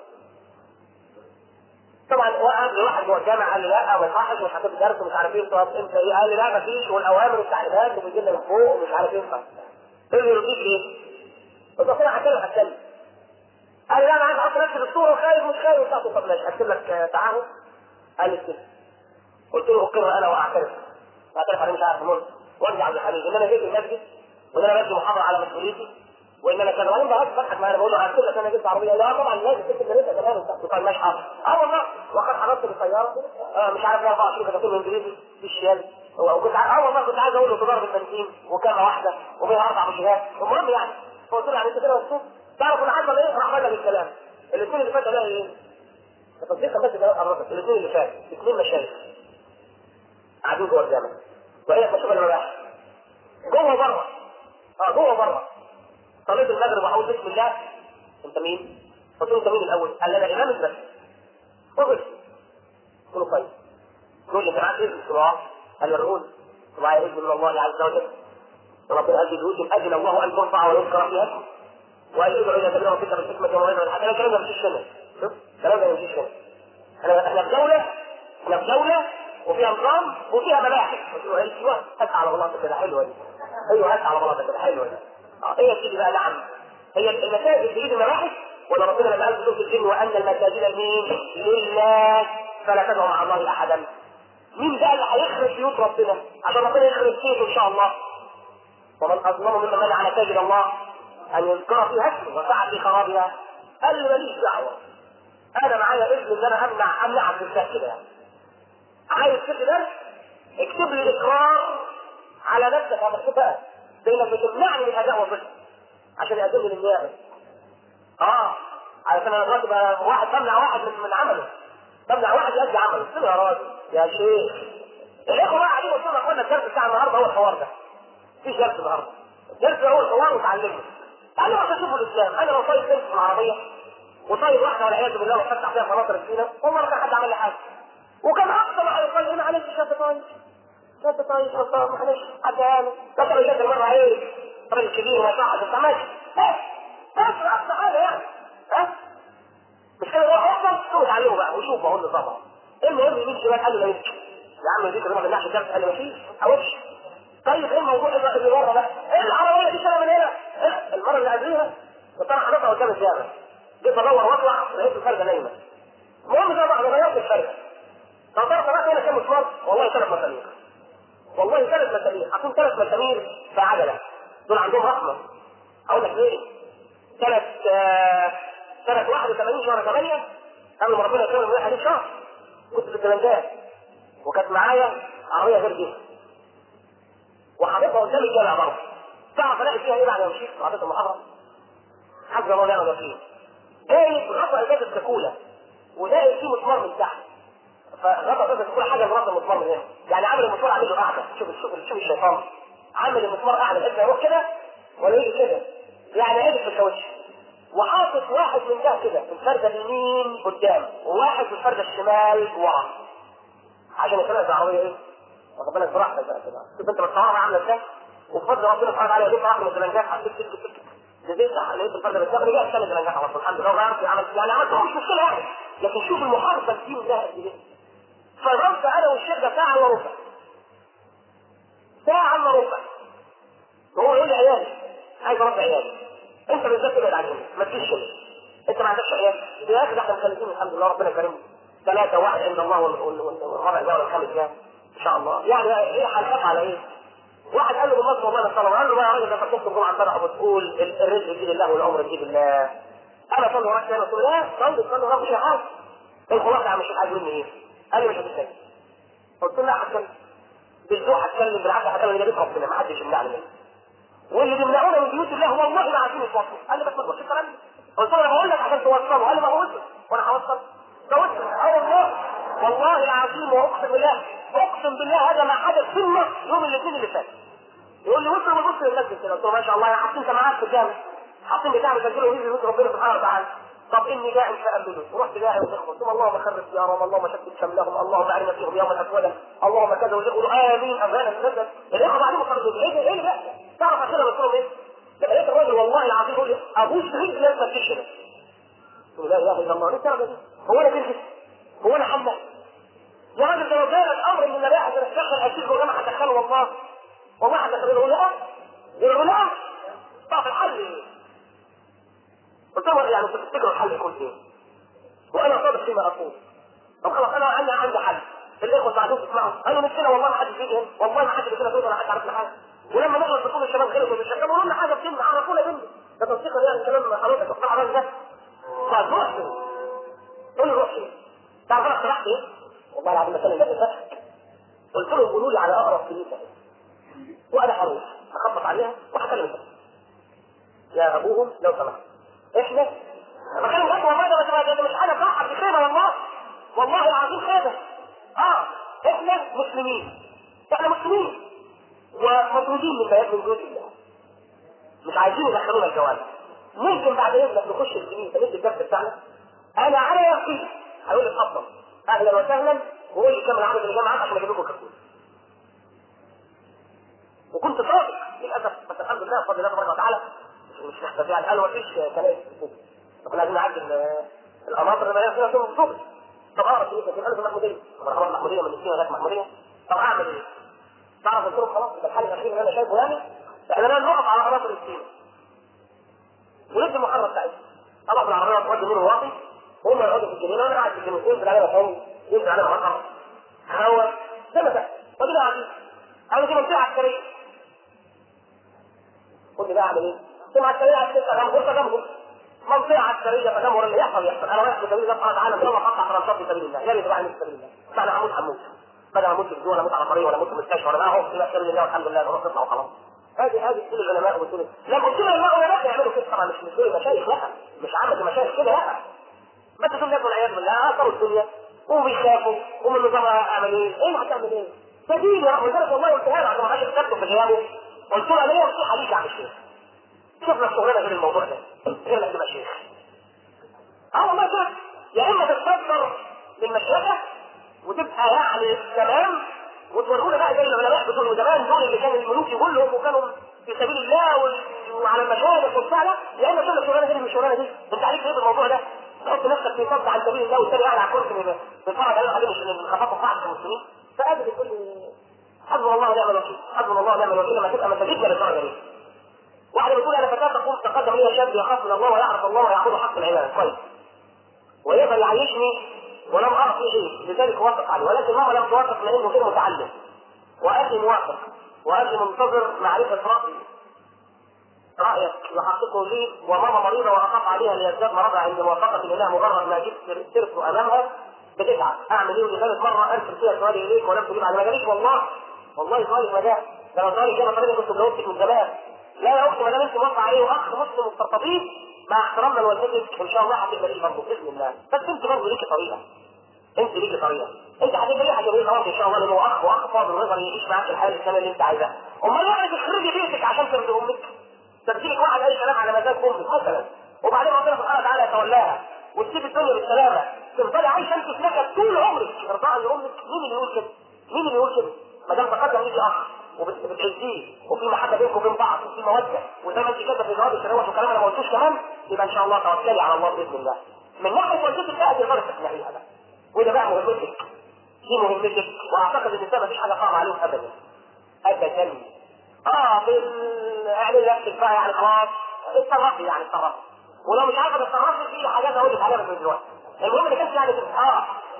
طبعا وقف لي واحد جوه الجامع قال لي لا ما يصحش مش هتبقى درس ومش عارف ايه طب انت ايه؟ قال لي لا مفيش والاوامر والتعليمات وبيجي لنا من فوق ومش عارف ايه ايه اللي يرضيك ليه؟ قلت له انا هتكلم هتكلم قال لي لا انا عايز احط نفسي في الصوره وخايف مش خايف وبتاع قلت له طب ماشي هكتب لك آه، تعهد قال لي كده قلت له اقر انا واعترف اعترف عليه مش عارف الملك وارجع عبد الحميد ان انا جيت المسجد وان انا بدي محاضره على مسؤوليتي وان انا كان وانا بقعد بضحك معايا بقول له هكتب لك انا جبت عربيه لا طبعا لازم تكتب لي كمان وبتاع قال ماشي حاضر اه والله وقد حضرت بالسياره آه مش عارف 24 كتابين انجليزي في الشال وكنت ع- اه والله كنت عايز اقول له تضرب البنزين وكامه واحده وفيها اربع مشيات المهم يعني فقلت له يعني انت كده مبسوط تعرف اللي حصل ايه؟ راح بدل الكلام الاثنين اللي فات الاقي ايه؟ التصديق بس ده قربت الاثنين اللي فات اثنين مشايخ قاعدين جوه الجامع وهي تشوف المباحث جوه بره اه جوه بره صليت المغرب وحاول بسم الله انت مين؟ قلت له انت مين الاول؟ قال لي انا امام المسجد قلت قلت له طيب قول لي انت معاك اذن؟ قلت له اه قال لي الرؤوس معايا اذن من الله عز وجل ربنا قال لي بيوت اذن الله ان ترفع ويذكر فيها اسمه وقال لي ادعو الى سبيل ربك بالحكمه والموعظه الحسنه الكلام ده مفيش هنا شوف الكلام ده مفيش هنا احنا احنا في دوله احنا في دوله وفيها نظام وفيها مباحث قلت له ايوه هات على بلاطه كده حلوه دي ايوه هات على بلاطه كده حلوه دي اه ايه يا سيدي بقى نعم هي المساجد تريد المباحث ولا ربنا لما قال في سوره الجن وان المساجد لمين؟ لله فلا تدعوا مع الله احدا مين بقى اللي هيخرب بيوت ربنا عشان ربنا يخرب بيته ان شاء الله ومن اظلم ممن منع مساجد الله ان يذكر فيها اسمه وسعى في خرابها قال لي ماليش دعوه انا معايا اذن ان انا امنع امنعك بالذات كده يعني عايز تدي درس اكتب لي اقرار على نفسك هذا الكتاب بانك بتمنعني من اداء وظيفتي عشان يقدم لي النيابه اه علشان انا دلوقتي بقى واحد بمنع واحد من, من عمله بمنع واحد يؤدي عمله قلت له يا راجل يا شيخ الاخوه بقى قاعدين قلت لهم اخوانا الدرس بتاع النهارده هو الحوار ده مفيش درس النهارده الدرس هو الحوار وتعلمه تعلموا عشان تشوفوا الاسلام انا لو طايف بنت في العربيه وطايف واحده والعياذ بالله وفتح فيها خواطر السينه والله ما كان حد عمل لي حاجه وكان اقصى ما يقول هنا معلش شاب طايف شاب طايف والله معلش حد يعني لا ترى جت مره عيب راجل كبير ما يصحش انت ماشي بس اقصى حاجه يعني ها مش كده هو افضل شوف اتعلموا بقى وشوف اهو النظام المهم يمين شمال قال له لا يمشي يا عم ذكر ما بنحش درس قال له مفيش اوش طيب ايه الموضوع اللي بره ده؟ ايه العربيه دي شغله من هنا؟ إيه المره اللي قبليها كنت انا حاططها قدام الجامع جيت ادور واطلع لقيت الفرده نايمه المهم ده بقى غيرت الفرده نظرت بقى هنا كام مسمار والله ثلاث مسامير والله ثلاث مسامير حاطين ثلاث مسامير في عجله دول عندهم رحمه اقول لك ليه؟ سنه آه سنه 81 شهر 8 قبل ما ربنا يكرم من حديث شهر كنت في الكلندات وكانت معايا عربيه غير دي وحاططها قدام الجامع برضه تعرف الاقي فيها ايه بعد ما مشيت وحطيت المحاضره حسب الله ونعم الوكيل جايب غطى ازاز الكاكوله ولاقي فيه مسمار من تحت فغطى ازاز الكاكوله حاجه غطى المسمار من هنا يعني عامل المسمار عامل له قاعده شوف شوف شوف الشيطان عامل المسمار قاعده بحيث يروح كده ولا يجي كده يعني عدل في الكاوتش وحاطط واحد من ده كده في الفرده اليمين قدام وواحد في الفرده الشمال ورا عشان يخلق العربيه ايه؟ واخد بالك براحتك بقى كده شوف انت بتصورها عامله ازاي وبفضل ربنا سبحانه وتعالى يديك واحد من الزلنجات حطيت تك تك تك نزلت لقيت الفرده بتشتغل جاي ثاني زلنجات على طول الحمد لله غيرت عملت يعني عملت مش مشكله يعني لكن شوف المحاربه الدين ده قد ايه فضلت انا والشيخ ده ساعه الا ربع ساعه الا ربع وهو يقول لي عيالي عايز اربي عيالي انت بالذات تبعد عنهم ما تجيش كده انت ما عندكش عيال يا اخي ده احنا مخلفين الحمد لله ربنا كرمنا ثلاثه واحد عند الله والرابع جاء والخامس جاء ان شاء الله يعني ايه هنخاف على ايه؟ واحد قال له بالنص والله نسال الله قال له بقى يا راجل ده فتحت الجمعه امبارح وبتقول الرزق بيد الله والعمر بيد الله انا صلي وراك انا قلت له لا صلي صلي وراك مش حاجه الخلاصه يا عم الشيخ عايز مني ايه؟ قال لي مش هتتكلم قلت له لا هتكلم بالذوق هتكلم بالعكس هتكلم ده بيت ربنا ما حدش يمنعني منه واللي بيمنعونا من بيوت الله والله ما عارفين يتوصلوا قال لي بس ما تقولش الكلام ده قلت له انا بقول لك عشان توصله قال لي ما هوصل وانا هوصل توصل اه والله والله العظيم واقسم بالله اقسم بالله هذا ما حدث في مصر يوم الاثنين اللي فات يقول لي وصل وبص للمسجد كده قلت له ما شاء الله يا حاطين انت معاك في الجامع حاطين بتاع بسجله ويجي بيت ربنا سبحانه وتعالى طب اني جاء فقبله ورحت جاء وتخبط ثم اللهم خرب ديارهم اللهم شتت شملهم اللهم ارنا فيهم يوما اسودا اللهم كذا ويقولوا امين اذان المسجد الاخوه بعدين مخرجين ايه ده ايه اللي بيحصل؟ تعرف اخيرا قلت لهم ايه؟ لما لقيت الراجل والله العظيم يقول لي ابوس رجل لما تشرب قلت له لا اله الا الله ايه الدرجه دي؟ هو انا كنت هو انا حمل يا راجل ده لو كان الامر من النبي عشان اشتغل اكيد وانا هدخله والله والله هدخله يقول لا يقول لا طب الحل ايه؟ قلت له يعني كنت تفتكروا الحل يكون ايه؟ وانا صادق فيما اقول طب خلاص انا انا عندي حل الاخوه بعدين تسمعوا قالوا مش كده والله ما حد بيجي هنا والله ما حد بيجي هنا ولا حد عارف حاجه ولما نغلط في كل الشباب غيروا في الشباب قالوا لنا حاجه بتمنع عرفونا مني ده تصديق يعني الكلام حضرتك اقنع الراجل ده طيب روح فين؟ قول له روح فين؟ تعرف انا اقترحت ايه؟ والله العظيم مثلا ده فتح قلت لهم قولوا لي على اقرب كنيسه وانا هروح اخبط عليها وهكلم الناس يا ابوهم لو سمحت احنا بكلم لك والله ده ده مش حاجه صح دي خيبه والله والله العظيم خيبه اه احنا مسلمين احنا مسلمين ومطرودين من بيات من بيوت الله مش عايزين يدخلونا الجوال ممكن بعد اذنك نخش الكنيسه ندي الدرس بتاعنا انا على يقين هيقول لي اتفضل اهلا وسهلا وقول لي كم العدد اللي جاي معاك عشان اجيب لكم كرتون وكنت صادق للاسف بس الحمد لله بفضل الله تبارك وتعالى مش نحتفل يعني قالوا مفيش كنائس كنا عايزين نعدل القناطر اللي فيها فيها الصبح طب اعرف ايه في الف محموديه طب انا محموديه من السنه لغايه محموديه طب اعمل ايه؟ تعرف قلت لهم خلاص ده الحل الاخير اللي انا شايفه يعني احنا لازم نقف على قناطر السنه وندي المحرر بتاعتنا طبعا العربيه تودي مين واطي هم يقعدوا في الجنينه وانا قاعد في الجنينه ينزل علينا فوق ينزل علينا مطر هواء زي ما كان ودينا قاعدين قالوا دي منطقه عسكريه قول لي بقى اعمل ايه؟ سمع السريع على السته جنبه قلت جنبه منطقه عسكريه تجمهر اللي يحصل يحصل انا رايح في سبيل الله سبحانه وتعالى ان شاء الله اقطع فرنسات في سبيل الله يا ريت بقى في سبيل الله انا هموت هموت بدل ما اموت في الجوع ولا اموت على طريق ولا اموت في المستشفى ولا اهو في سبيل الله والحمد لله نروح نطلع وخلاص هذه هذه كل العلماء وكل لما قلت لهم العلماء يعملوا كده طبعا مش مش دول المشايخ لا مش عامة المشايخ كده لا بس دول ناس والعياذ بالله اثروا الدنيا وبيخافوا ومن نظام اعمل ايه؟ ايه هتعمل ايه؟ ده دين يا رب ولذلك والله قلتها له عشان ما حدش يكتب في غيابه قلت له ليه نصيحه ليك يا عم الشيخ شوف لك شغلانه غير الموضوع ده غير انك تبقى شيخ اه والله كده يا اما تتصدر للمشيخه وتبقى يعني تمام وتورونا بقى زي العلماء بتوع زمان دول اللي كان الملوك يقول لهم وكانوا في سبيل الله وال- وعلى المشايخ وبتاع لا يا اما تقول الشغلانه دي مش الشغلانه دي انت عليك ايه بالموضوع ده؟ تحط نفسك في صد عن سبيل الله والتاني قاعد على كرسي بيتفرج عليه عليه مش خفافه بعض المسلمين فقابل يقول لي حسبنا الله ونعم الوكيل حسبنا الله ونعم الوكيل لما تبقى مساجدنا للدرجه دي واحده بتقول انا فتاه تقوم تقدم لي شاب يخاف من الله ويعرف الله ويعبد حق العباد كويس ويقدر يعيشني ولم ارى فيه شيء لذلك وافق عليه ولكن ماما لم توافق لانه غير متعلم وابي موافق وابي منتظر معرفه رايي رايك يحققه لي وماما مريضه واخاف عليها ليزداد مرضها عند موافقه الاله مجرد ما جبت سرت امامها بتتعب اعمل ايه ولذلك مره ارسل فيها سؤالي اليك ولم تجيب على ما جاليش والله والله سؤالي ما جاء ده لو سؤالي جاء طريقه كنت جاوبتك من زمان لا يا اختي ما دام انت موافقه عليه واخ مسلم مستقبلين مع احترامنا لوالدتك ان شاء الله هتبقى ليه برضه باذن الله بس انت برضه ليكي طريقه انت ليكي طريقه انت هتبقى ليه هتبقى ليه خلاص ان شاء الله لانه اخ واخ فاضل نظري يعيش معاك الحياه السنه اللي انت عايزاها امال يعني تخرجي بيتك عشان ترضي امك تبتلك واحد اي كلام على مزاج امك مثلا وبعدين ربنا سبحانه وتعالى يتولاها وتسيب الدنيا بالسلامه تفضلي عايشه انت في نكد طول عمرك ارضاء لامك مين اللي يقول كده؟ مين اللي يقول كده؟ ما دام تقدم ليكي اخ وبتعزيه وفي محبه بينكم وبين بعض وفي موده وزي ما انت كده في جواب التلوث وكلام انا ما قلتوش كمان يبقى ان شاء الله توكلي على الله باذن الله. من ناحيه والدتك بقى تقدري تقنعيها بقى. وده بقى مهمتك. دي مهمتك واعتقد ان ده مفيش حاجه صعبه عليهم ابدا. ابدا. اه بال اعمل نفسك بقى يعني خلاص اتصرفي يعني اتصرفي. ولو مش عارفه تتصرفي في حاجات اقول لك عليها من دلوقتي. المهم انك انت يعني تبقى- اه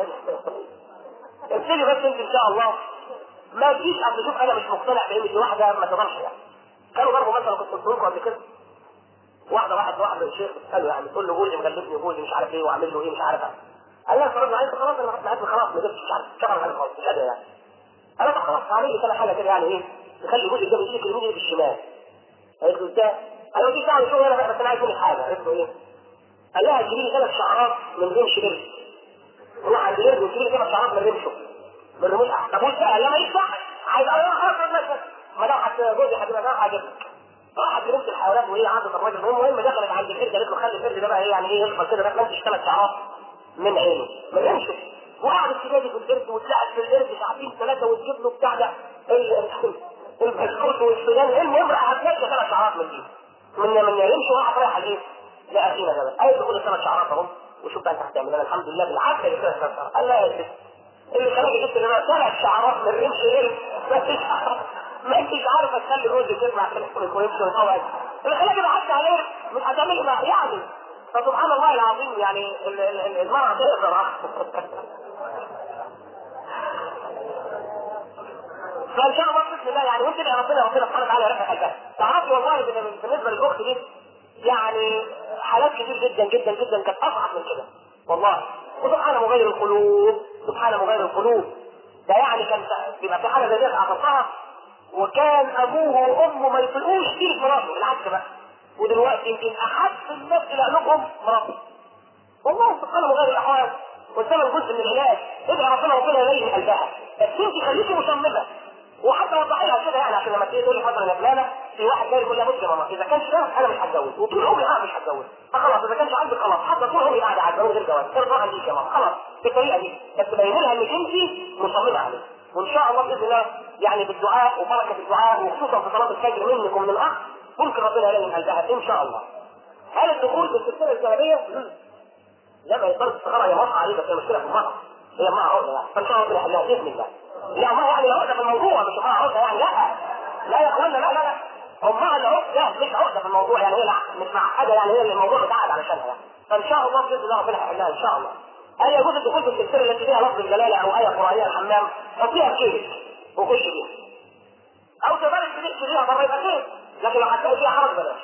ابتدي بس انت ان شاء الله ما تجيش اصل شوف انا مش مقتنع بان دي واحده ما تقدرش يعني كانوا ضربوا مثلا كنت قلت لكم قبل كده واحده واحد واحد الشيخ بتساله يعني تقول له جوزي مغلبني جوزي مش عارف ايه واعمل له ايه مش عارف قال لها فرضنا عليك خلاص انا قعدت خلاص ما جبتش مش عارف كفر عليك خلاص مش قادر يعني انا طب خلاص هعمل لي كده حاجه كده يعني ايه تخلي جوزي ده يجيك اليمين بالشمال قالت له ازاي؟ قال له دي دعوه شغل انا بقى بس انا عايز منك حاجه قالت له ايه؟ قال لها تجيبي لي ثلاث شعرات من رمش قرد روح عند القرد وتجيبي لي ثلاث شعرات من رمشه من رموش طب وانت لما يدفع عايز اقول لها خلاص بس ما دام حتى جوزي هتبقى معاها عجبك راحت لبنت الحيوانات وهي عندها الراجل المهم دخلت عند القرد قالت له خلي القرد ده بقى ايه يعني ايه يدخل كده ما تمشيش ثلاث شعرات من عينه ما يمشي وقعدت تجادل في القرد وتلعب في القرد ساعتين ثلاثه وتجيب له بتاع ده ال- البسكوت والسودان المهم راحت ماشيه ثلاث شعرات من دي من من يمشي وراحت رايحه لايه؟ لاخينا ده بقى قالت له خد الثلاث شعرات اهو وشوف بقى انت هتعمل انا الحمد لله بالعافيه اللي ثلاث شعرات قال لا يا ست اللي خلاك جبت لنا ثلاث شعرات من رمش غير ما فيش ما انتش عارفه تخلي جوزك يطلع في الاسم ويمشي ويطلع اللي خلاك ضحكت عليه مش هتعمل ما يعني فسبحان الله العظيم يعني ال- ال- ال- المرأة تقدر فان شاء الله باذن الله يعني وانت يا ربنا ربنا سبحانه وتعالى يرفع قلبها تعرفي والله بن- بالنسبه للاخت دي يعني حالات كتير جدا جدا جدا كانت اصعب من كده والله وسبحان مغير القلوب سبحان مغير القلوب ده يعني كان بيبقى في حاله زي دي عصرتها وكان ابوه وامه ما يطلقوش فيه مراته بالعكس بقى ودلوقتي يمكن احب الناس الى قلوبهم مراته والله سبحانه مغير الاحوال والزمن جزء من العلاج ادعي ربنا ربنا يلين قلبها بس انت خليكي مصممه وحتى وضحي لها كده يعني عشان لما تيجي تقول لك مثلا يا فلانه في واحد جاي يقول لها بصي يا ماما اذا كانش ده انا مش هتجوز وطول عمري انا مش هتجوز آه خلاص اذا كانش عندك خلاص حتى طول عمري قاعده على غير جواز ارضاها ليك يا ماما خلاص بالطريقه دي بس تبين لها انك انت مصممه عليه وان شاء الله باذن الله يعني بالدعاء وبركه الدعاء وخصوصا في صلاه الفجر منك ومن الاخ ممكن ربنا يلين قلبها ان شاء الله هل الدخول في السلسله الزمنيه؟ لا ما يقدرش الصغار هي مرأة عليه بس هي مشكلة في المرأة هي معها عقدة يعني فان شاء الله ربنا يحلها بإذن الله لا ما يعني عقدة في الموضوع مش معها عقدة يعني لا لا يا اخوانا لا لا لا امها اللي عقدة مش عقدة في الموضوع يعني هي لا مش معقدة يعني هي اللي الموضوع متعقد علشانها يعني فان شاء الله بإذن الله ربنا يحلها ان شاء الله هل يجوز الدخول في السلسلة التي فيها لفظ الجلالة أو آية قرآنية الحمام حطيها في جيبك وخش بيها أو تقدر تدخل بيها بره يبقى خير لكن لو هتلاقي فيها حرج بلاش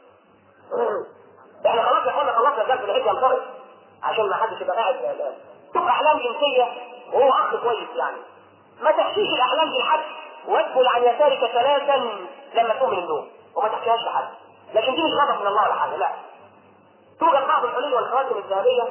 احنا خلاص يا اخوانا خلصنا الدرس العيد ينطلق عشان ما حدش يبقى قاعد الان شوف احلام جنسيه وهو اخ كويس يعني ما تحكيش الاحلام دي لحد وادخل عن يسارك ثلاثا لما تقوم من النوم وما تحكيهاش لحد لكن دي مش غضب من الله ولا حاجه لا توجد بعض الحلي والخواتم الذهبيه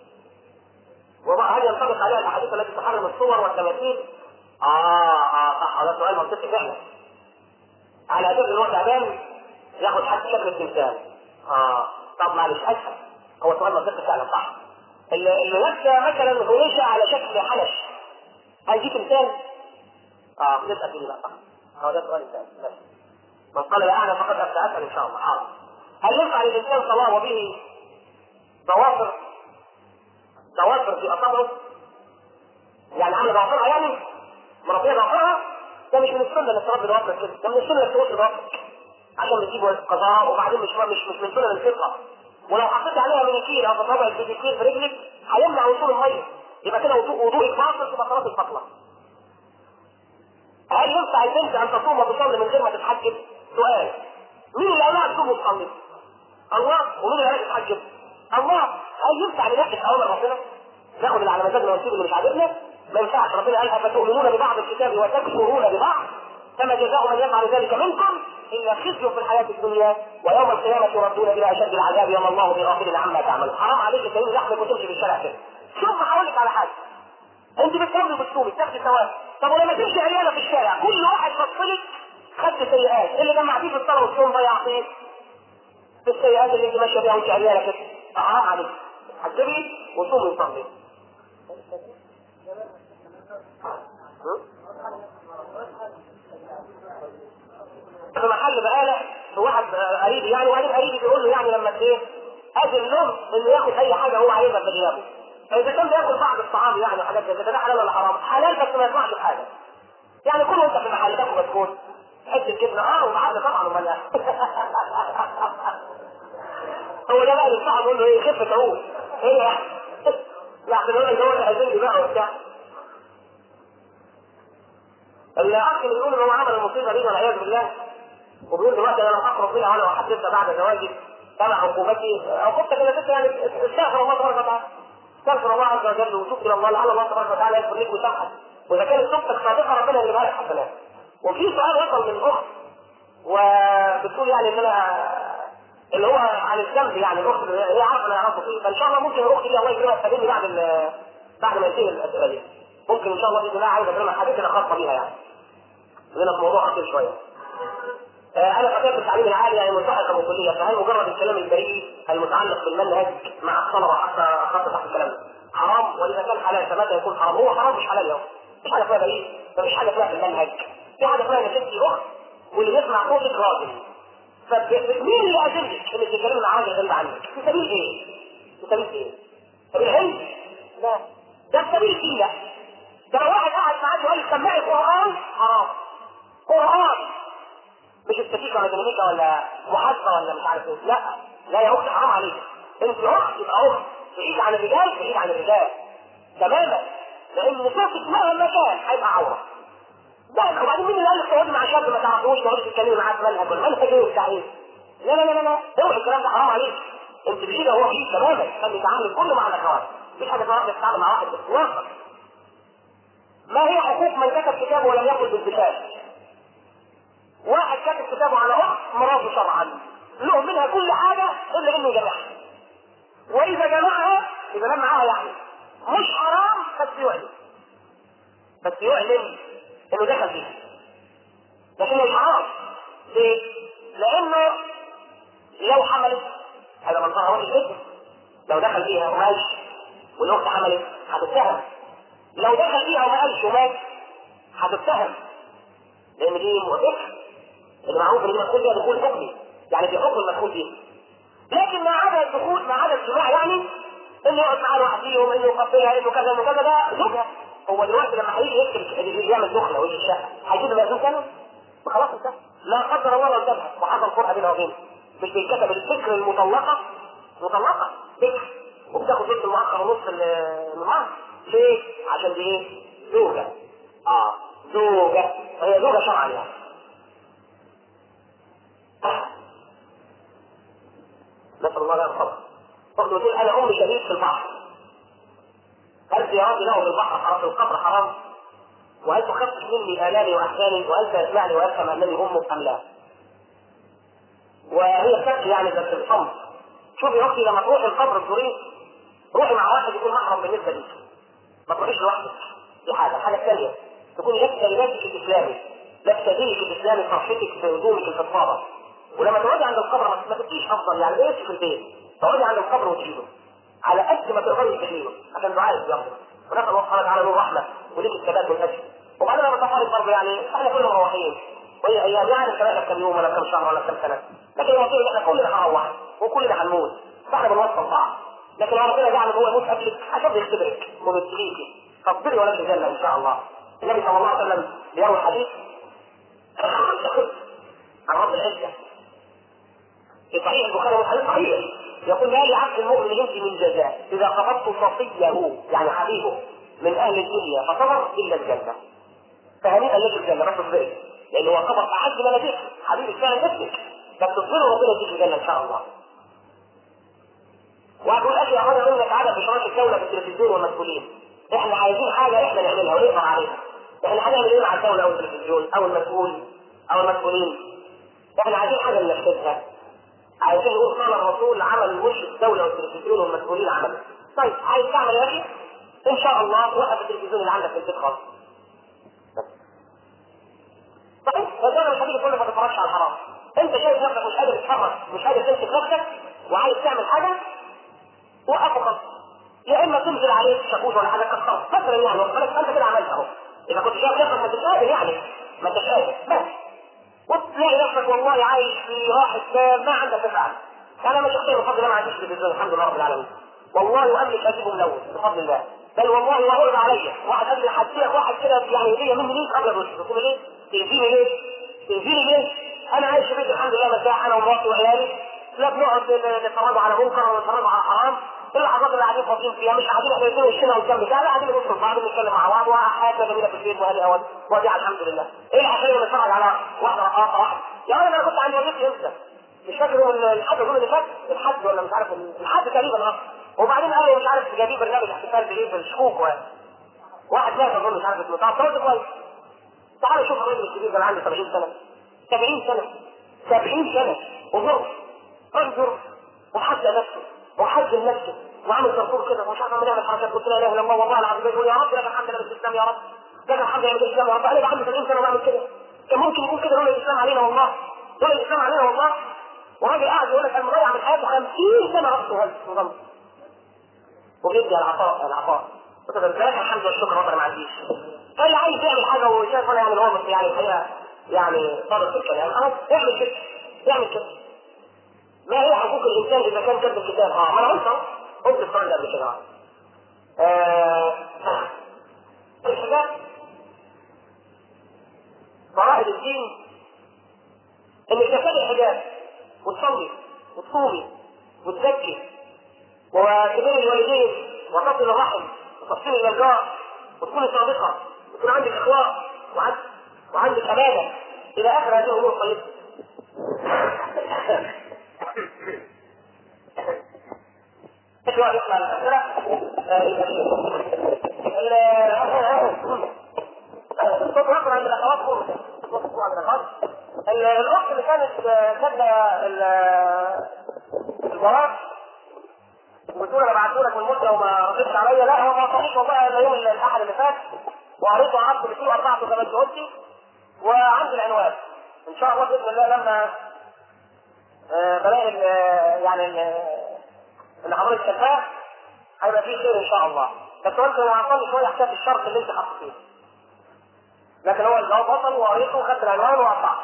وهل ينطبق عليها الاحاديث التي تحرم الصور والتماثيل؟ اه اه صح هذا سؤال منطقي فعلا على اساس ان هو تعبان ياخد حد شكل التمثال اه طب معلش اسهل هو سؤال منطقي فعلا صح اللي اللي لابسه مثلا هويشه على شكل حلش هل دي تمثال؟ اه نسال فيه بقى صح هو ده سؤال ثاني ماشي من قال لا اعلم فقد افتى اسال ان شاء الله حاضر هل ينفع للانسان صلاه وبه ضوافر ضوافر في اصابعه يعني عامله ضوافرها يعني مربيه ضوافرها ده مش من السنه انك تربي ضوافرك كده ده من السنه انك تقول ضوافرك عشان بتجيب قضاء وبعدين مش مش مش من سنن الفطره ولو حطيت عليها منيكير او بطبع البيديكير في رجلك هيمنع وصول الميه يبقى كده وضوء وضوءك باطل تبقى صلاه الفطره هل ينفع البنت ان تصوم وتصلي من غير ما تتحجب؟ سؤال مين اللي قال لها تصوم وتصلي؟ الله ومين اللي قال لها تتحجب؟ الله هل ينفع ننفذ اوامر ربنا؟ ناخد اللي على مزاجنا ونسيب اللي مش عاجبنا؟ ما ينفعش ربنا قال افتؤمنون ببعض الكتاب وتكفرون ببعض فما جزاء من يفعل ذلك منكم الا خزي في الحياه الدنيا ويوم القيامه يردون الى اشد العذاب وما الله بغافل عما تعملون حرام عليك تسوي لحمك وتمشي في الشارع كده شوف هقول لك على حاجه انت بتصلي وبتصومي بتاخدي ثواب طب ولما تمشي عياله في الشارع كل واحد بصلك خدت سيئات اللي جمعتيه في الصلاه والصوم ضيعتيه في السيئات اللي انت ماشيه بيها وانت عياله كده حرام عليك حجبي وصومي وصلي في محل بقالة في واحد قريب يعني وقريب قريبي بيقول له يعني لما ايه اذن له انه ياخد اي حاجه هو عايزها في غيابه فاذا كان بياكل بعض الطعام يعني وحاجات زي كده ده حلال ولا حرام؟ حلال بس ما يسمعش بحاجه يعني كل وانت في المحل تاكل بسكوت حته جبنه اه ومعاها طبعا امال هو ده بقى اللي صاحبه يقول له ايه خف تعوز ايه يعني يعني يقول لك هو اللي هيزني بقى وبتاع الاخ اللي بيقول ان هو عمل المصيبه دي والعياذ بالله وبيقول دلوقتي انا لم اقرب بها ولا احدثها بعد زواجي تبع عقوبتي عقوبتك انك انت يعني استغفر الله تبارك وتعالى استغفر الله عز وجل وتوب الى الله لعل الله تبارك وتعالى يغفر لك ويسامحك واذا كانت توبتك صادقه ربنا يجيبها لك حسنات وفي سؤال وصل من اخت وبتقول يعني ان انا اللي هو عن الذنب يعني الاخت هي عارفه انا اعرفه فيه فان شاء الله ممكن الاخت دي الله يكرمها تقابلني بعد بعد ما ينتهي الاسئله دي ممكن ان شاء الله باذن الله عايز اكلمها حاجه كده خاصه بيها يعني لنا في موضوع خطير شويه انا فتاه التعليم العالي يعني ملتحقه بكليه فهل مجرد الكلام البريء المتعلق بالمنهج مع الطلبه حتى خاصه تحت الكلام حرام واذا كان حلال فمتى يكون حرام؟ هو حرام مش حلال يوم مفيش حاجه اسمها بريء مفيش حاجه اسمها في المنهج في حاجه اسمها انك انت اخت واللي بيسمع صوتك راجل فمين اللي اجلك انك تتكلم مع راجل غريب عنك؟ في سبيل ايه؟ في سبيل ايه؟ سبيل العلم؟ لا ده في سبيل ايه لا ده لو واحد قاعد معاك وقال لك سمعي قران حرام قران مش استاتيكا ولا ديناميكا ولا محاسبه ولا مش عارف ايه لا لا يا اختي حرام عليك انت اخت يبقى اخت بعيد عن الرجال بعيد عن الرجال تماما لان صوتك مهما كان هيبقى عوره لا وبعدين مين اللي قال لك تقعدي مع شاب ما تعرفوش تقعدي تتكلمي معاه في منهج ولا منهج ايه وبتاع ايه لا لا لا لا لا اوعي الكلام ده حرام عليك انت بشيء هو بعيد تماما كان بيتعامل كله مع الاخوات مفيش حاجه اسمها واحده تتعامل مع واحد اطلاقا ما هي حقوق من كتب كتابه ولم يقل بالكتاب واحد كاتب كتابه على اخت مراته شرعا له منها كل حاجه الا انه جمعها واذا جمعها يبقى نام معاها يعني مش حرام بس يعلن بس يعلن انه دخل فيها لكن مش حرام ليه؟ لانه لو حملت هذا منظرها وحش جدا لو دخل فيها وما قالش والاخت حملت هتتهم لو دخل فيها وما قالش ومات هتتهم لان دي مؤذيه المعروف ان المدخول فيها دخول حكمي يعني في حكم المدخول فيه لكن ما عدا الدخول ما عدا الجماع يعني انه يقعد معاه لوحديهم انه يقبلها انه كذا انه كذا ده زوجها هو دلوقتي لما هيجي يكتب يعمل دخله ويجي الشقه هيجيب مأذون كانوا ما خلاص انتهى لا قدر الله لو ذبح وحصل فرقه بينها وبينه مش بيتكتب الفكر المطلقه مطلقه فكر وبتاخد جزء المؤخر ونص المهر ليه؟ عشان دي ايه؟ زوجه اه زوجه هي زوجه شرعا يعني نسال الله لا الصبر تخرج وتقول انا امي شهيد في البحر هل زيارتي له في البحر حرام في القبر حرام؟ وهل تخفف مني الامي واحزاني وهل سيسمعني ويفهم انني امك ام لا؟ وهي بتبكي يعني بس الصمت شوفي يا اختي لما تروحي القبر تزوريه روحي مع واحد يكون محرم بالنسبه لك ما تروحيش لوحدك دي حاجه الحاجه الثانيه تكوني لابسه لباسك الاسلامي لابسه دينك الاسلامي فرحتك في هدومك الفضفاضه ولما تقعدي عند القبر ما تبقيش افضل يعني ايه في البيت تقعدي عند القبر وتشيله على قد ما تقدري تشيله عشان دعائك يرضى ونسال الله سبحانه وتعالى نور رحمه وليك الثبات والاجر وبعدين انا بتفرج برضه يعني احنا كلنا مروحين وهي ايام يعني كمان كم يوم ولا كم شهر ولا كم سنه لكن المفروض احنا كلنا هنروح وكلنا هنموت فاحنا بنوصل بعض لكن هو ربنا جعل هو يموت قبلك عشان يختبرك ويبتليك فاصبري ولا الجنه ان شاء الله النبي صلى الله عليه وسلم بيروي حديث عن رب العزه في صحيح البخاري والحديث صحيح يقول ما لعبد المؤمن يجزي من جزاء اذا قبضت صفيه يعني حبيبه من اهل الدنيا فصبر الا الجنه فهنيئا لك الجنه بس اصبري لان هو قبض اعز ما لديك حبيبك كان نفسك فتصبروا ربنا يديك الجنه ان شاء الله وهقول اخي اخوانا منك عدم اشراك الدوله في التلفزيون والمسؤولين احنا عايزين حاجه احنا نعملها ونقدر عليها احنا هنعمل ايه مع الدوله او التلفزيون او المسؤول او المسؤولين احنا عايزين حاجه ننفذها عايزين نقول قال الرسول عمل وش الدوله والتلفزيون والمسؤولين عمل طيب عايز تعمل يا اخي ان شاء الله وقف التلفزيون اللي عندك في البيت خالص طيب فالدوله مش هتيجي تقول لك ما تتفرجش على الحرام انت شايف نفسك مش قادر تتحرك مش قادر تمسك نفسك وعايز تعمل حاجه وقفوا خالص يا اما تنزل عليك شاكوش ولا حاجه كسرت مثلا يعني واخد بالك انت كده عملت اهو اذا كنت شايف نفسك ما انتش قادر يعني ما انتش قادر بس وتلاقي نفسك والله عايش في راحه بال ما عندك تفعل انا ما شخصيا بفضل الله ما عنديش تلفزيون الحمد لله رب العالمين والله واملك اجيبه ملون بفضل الله بل والله وعرض عليا واحد قال لي هديلك واحد كده يعني هديه مني ليك ابيض واسود قلت له ليه؟ تاذيني ليه؟ تاذيني ليه؟ انا عايش في بيت الحمد لله مرتاح انا ومراتي وعيالي لا بنقعد نتفرج على منكر ولا نتفرج على حرام اللحظات اللي قاعدين فاضيين فيها مش قاعدين احنا الاثنين وشنا قدام بتاع لا قاعدين نبص بعض بنتكلم مع بعض وحياتنا جميله في البيت وهذه اول ودي الحمد لله ايه الحكايه اللي بنتفرج على واحده رقاصه واحده يا راجل انا كنت عند والدتي امتى مش فاكر يوم الحد اليوم اللي فات الحد ولا مش عارف الحد تقريبا اه وبعدين قالوا مش عارف جايبين برنامج احتفال بايه في الشكوك واحد مات اظن مش عارف اسمه طب صوت كويس تعالوا شوف الراجل الكبير ده عنده 70 سنه 70 سنه 70 سنه وظرف راجل ظرف وحد نفسه وحجم نفسه وعمل دكتور كده ومش عارف نعمل حركات قلت لا اله الا الله والله العظيم يقول يا رب لك الحمد لله بالاسلام يا رب لك الحمد لله بالاسلام يا رب انا عندي 70 سنه وبعمل كده كان ممكن يكون كده دول الاسلام علينا والله دول الاسلام علينا والله وراجل قاعد يقول لك انا مضيع من حياتي 50 سنه راسه هذا النظام وبيدي العطاء العطاء قلت له لك الحمد والشكر ربنا ما عنديش فاللي عايز يعمل حاجه وشايف انا يعني هو يعني الحقيقه يعني صادق في الكلام خلاص اعمل كده اعمل كده ما هي حقوق الانسان اذا كان كتب الكتاب اه ما انا قلت قلت السؤال ده قبل كده آه الحجاب فرائض الدين انك تفعل الحجاب وتصلي وتصومي وتزكي وتبين الوالدين وتصل الرحم وتصل الى الجار وتكوني صادقه ويكون عندك اخلاق وعندك وعندك امانه الى اخر هذه الامور الطيبه ايش هو يقرا الاسئله؟ الصوت اقرا عند الاخوات خمسه الصوت عند الاخوات الاخت اللي كانت كاتبه البراء وتقول انا بعته لك من مده وما ردتش عليا لا هو ما وصلنيش والله الا يوم الاحد اللي فات وقريته وعرفت اللي فيه واربعته زي ما انت قلتي وعندي العنوان ان شاء الله باذن الله لما بلاقي يعني اللي حضرتك شايفاه هيبقى فيه خير ان شاء الله بس قلت انا عطاني شويه حكايه الشرط اللي انت حطيته لكن هو الجواب وصل وقريته وخدت العنوان وقطعت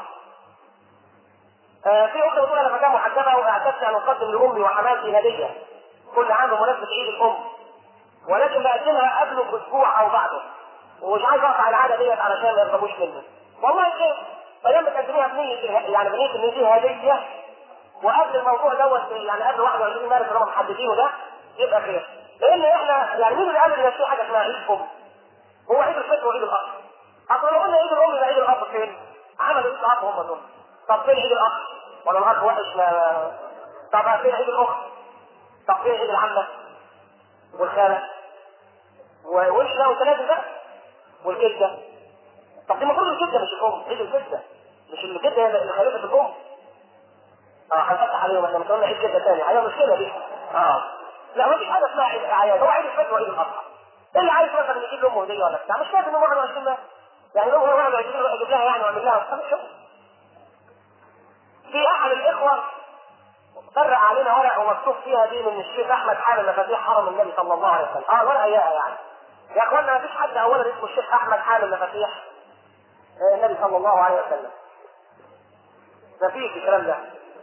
آه في اخت بتقول انا فتاه محجبه واعتدت ان اقدم لامي وحماتي هديه كل عام بمناسبه عيد الام ولكن بقدمها قبله باسبوع او بعده ومش عايز اقطع العاده ديت علشان ما يرغبوش مني والله خير فلما تقدميها بنيه يعني بنيه ان دي هديه وقبل الموضوع دوت يعني قبل 21 مارس اللي هم محددينه ده يبقى خير لان احنا يعني مين اللي قال ان في حاجه اسمها عيد ام؟ هو عيد الفطر وعيد الاب اصل لو قلنا عيد الام يبقى عيد الاب فين؟ عملوا عيد الاب هم دول طب فين عيد الاخ؟ ولا الاخ وحش ما طب فين عيد الاخت؟ طب فين عيد العمه؟ والخاله؟ وش له ثلاثه بقى والجده طب دي المفروض الجده مش الام عيد الجده مش الجده هي اللي خليفه الام اه هنفتح عليهم احنا مش قلنا عيد جده ثاني هي مشكله دي اه لا ما فيش حاجه اسمها عيد الاعياد هو عيد الفطر وعيد الاضحى ايه اللي عايز مثلا يجيب لامه هديه ولا بتاع مش لازم 21 بقى يعني امه 21 يجيب لها يعني ويعمل لها مش شغل في احد الاخوه فرق علينا ورقه ومكتوب فيها دي من الشيخ احمد حامد مفاتيح حرم النبي صلى الله عليه وسلم اه ورقه اياها يعني يا اخوانا ما فيش حد اولا اسمه الشيخ احمد حامد مفاتيح النبي صلى الله عليه وسلم ما فيش الكلام ده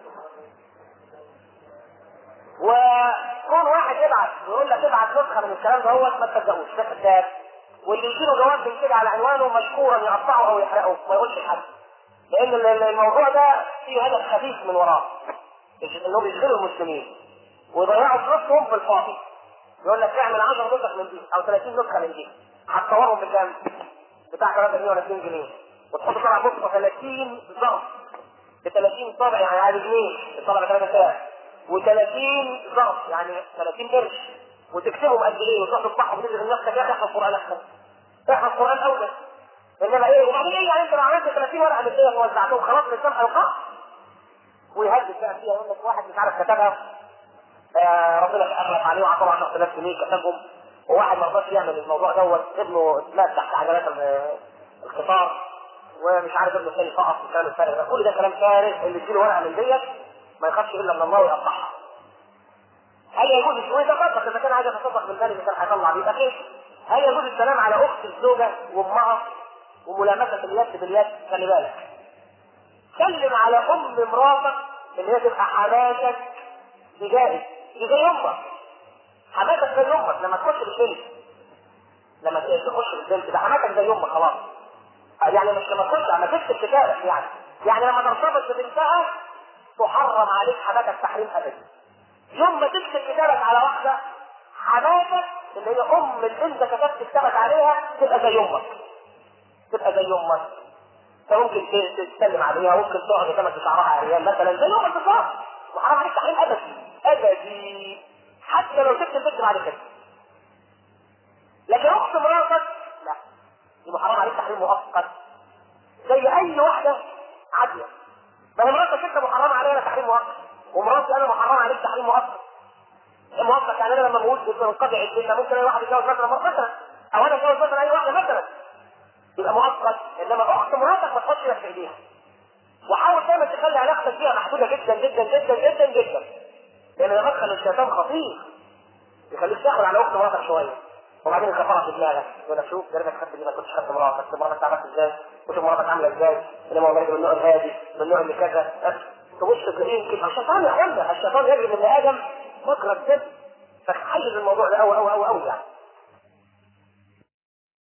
وكون واحد يبعت يقول لك ابعت نسخه من الكلام ده هو ما تصدقوش ده كذاب واللي يجيله جواب من كده على عنوانه مشكورا يقطعه او يحرقه ما يقولش لحد لان الموضوع ده فيه هدف خفيف من وراه انهم يشغلوا المسلمين ويضيعوا فلوسهم في الفاضي يقول لك اعمل 10 نسخ من دي او 30 نسخه من دي هتصورهم بكام؟ بتاع 3 جنيه ولا 2 جنيه وتحط طبعا بص 30 ظرف ب 30 طبع يعني على جنيه الطبع ب 3 ساعة و30 ظرف يعني 30 قرش وتكتبهم قد ايه وتروح تطبعهم تشغل نفسك يا اخي احفظ القران احسن احفظ القران اولى انما ايه وبعدين ايه يعني انت لو عملت 30 ورقه من ديت ووزعتهم خلاص الانسان هيقع ويهدد بقى فيها يقول لك واحد مش عارف كتبها آه ربنا اغلق عليه وعطاه 10000 جنيه كتبهم وواحد ما رضاش يعمل الموضوع دوت ابنه مات تحت عجلات القطار ومش عارف ابنه الثاني سقط وكان الفارغ ده كل ده كلام فارغ اللي تجيله ورقه من ديت ما يخافش الا من الله ويقطعها هل يجوز ويتصدق اذا كان عايز يتصدق بالمال اللي كان هيطلع بيه اخي هل يجوز السلام على اخت الزوجه وامها وملامسه اليد باليد خلي بالك سلم على ام مراتك اللي هي تبقى حماتك دي جائز دي زي امك حماتك زي امك لما تخش بالبنت لما تخش بالبنت ده حماتك زي امك خلاص يعني مش لما تخش لما تكتب كتابك يعني يعني لما ترتبط ببنتها تحرم عليك حماتك تحريم ابدي يوم ما تكتب كتابك على واحده حماتك اللي هي ام اللي انت كتبت كتابك عليها تبقى زي امك تبقى زي امك فممكن تتكلم عليها ممكن تقعد قدامك بشعرها عريان مثلا زي امك بالظبط وحرام عليك تحريم ابدي ابدي حتى لو سبت البنت بعد كده لكن اخت مراتك لا يبقى حرام عليك تحريم مؤقت زي اي واحده عاديه ما هي مراتك انت محرم عليها تحريم مؤقت ومراتي انا محرم عليك تحريم مؤقت مؤقت يعني انا لما بقول انقطع الدنيا ممكن اي واحد يتجوز مثلا مثلا او انا اتجوز مثلا اي واحده مثلا يبقى مؤقت انما اخت مراتك ما تحطش ايدك في ايديها وحاول دايما تخلي علاقتك بيها محدوده جدا جدا جدا جدا جدا لان ده مدخل الشيطان خطير يخليك تاخد على اخت مراتك شويه وبعدين الكفاره في دماغك يقول لك شوف جربك خدت دي ما كنتش خدت مراتك مراتك تعبت ازاي وشوف مراتك عامله ازاي انما والله من النوع الهادي من النوع اللي كذا تبص تلاقيه يمكن الشيطان يا اخوانا الشيطان يجري من ادم مكر الدم فحلل الموضوع ده قوي قوي قوي قوي يعني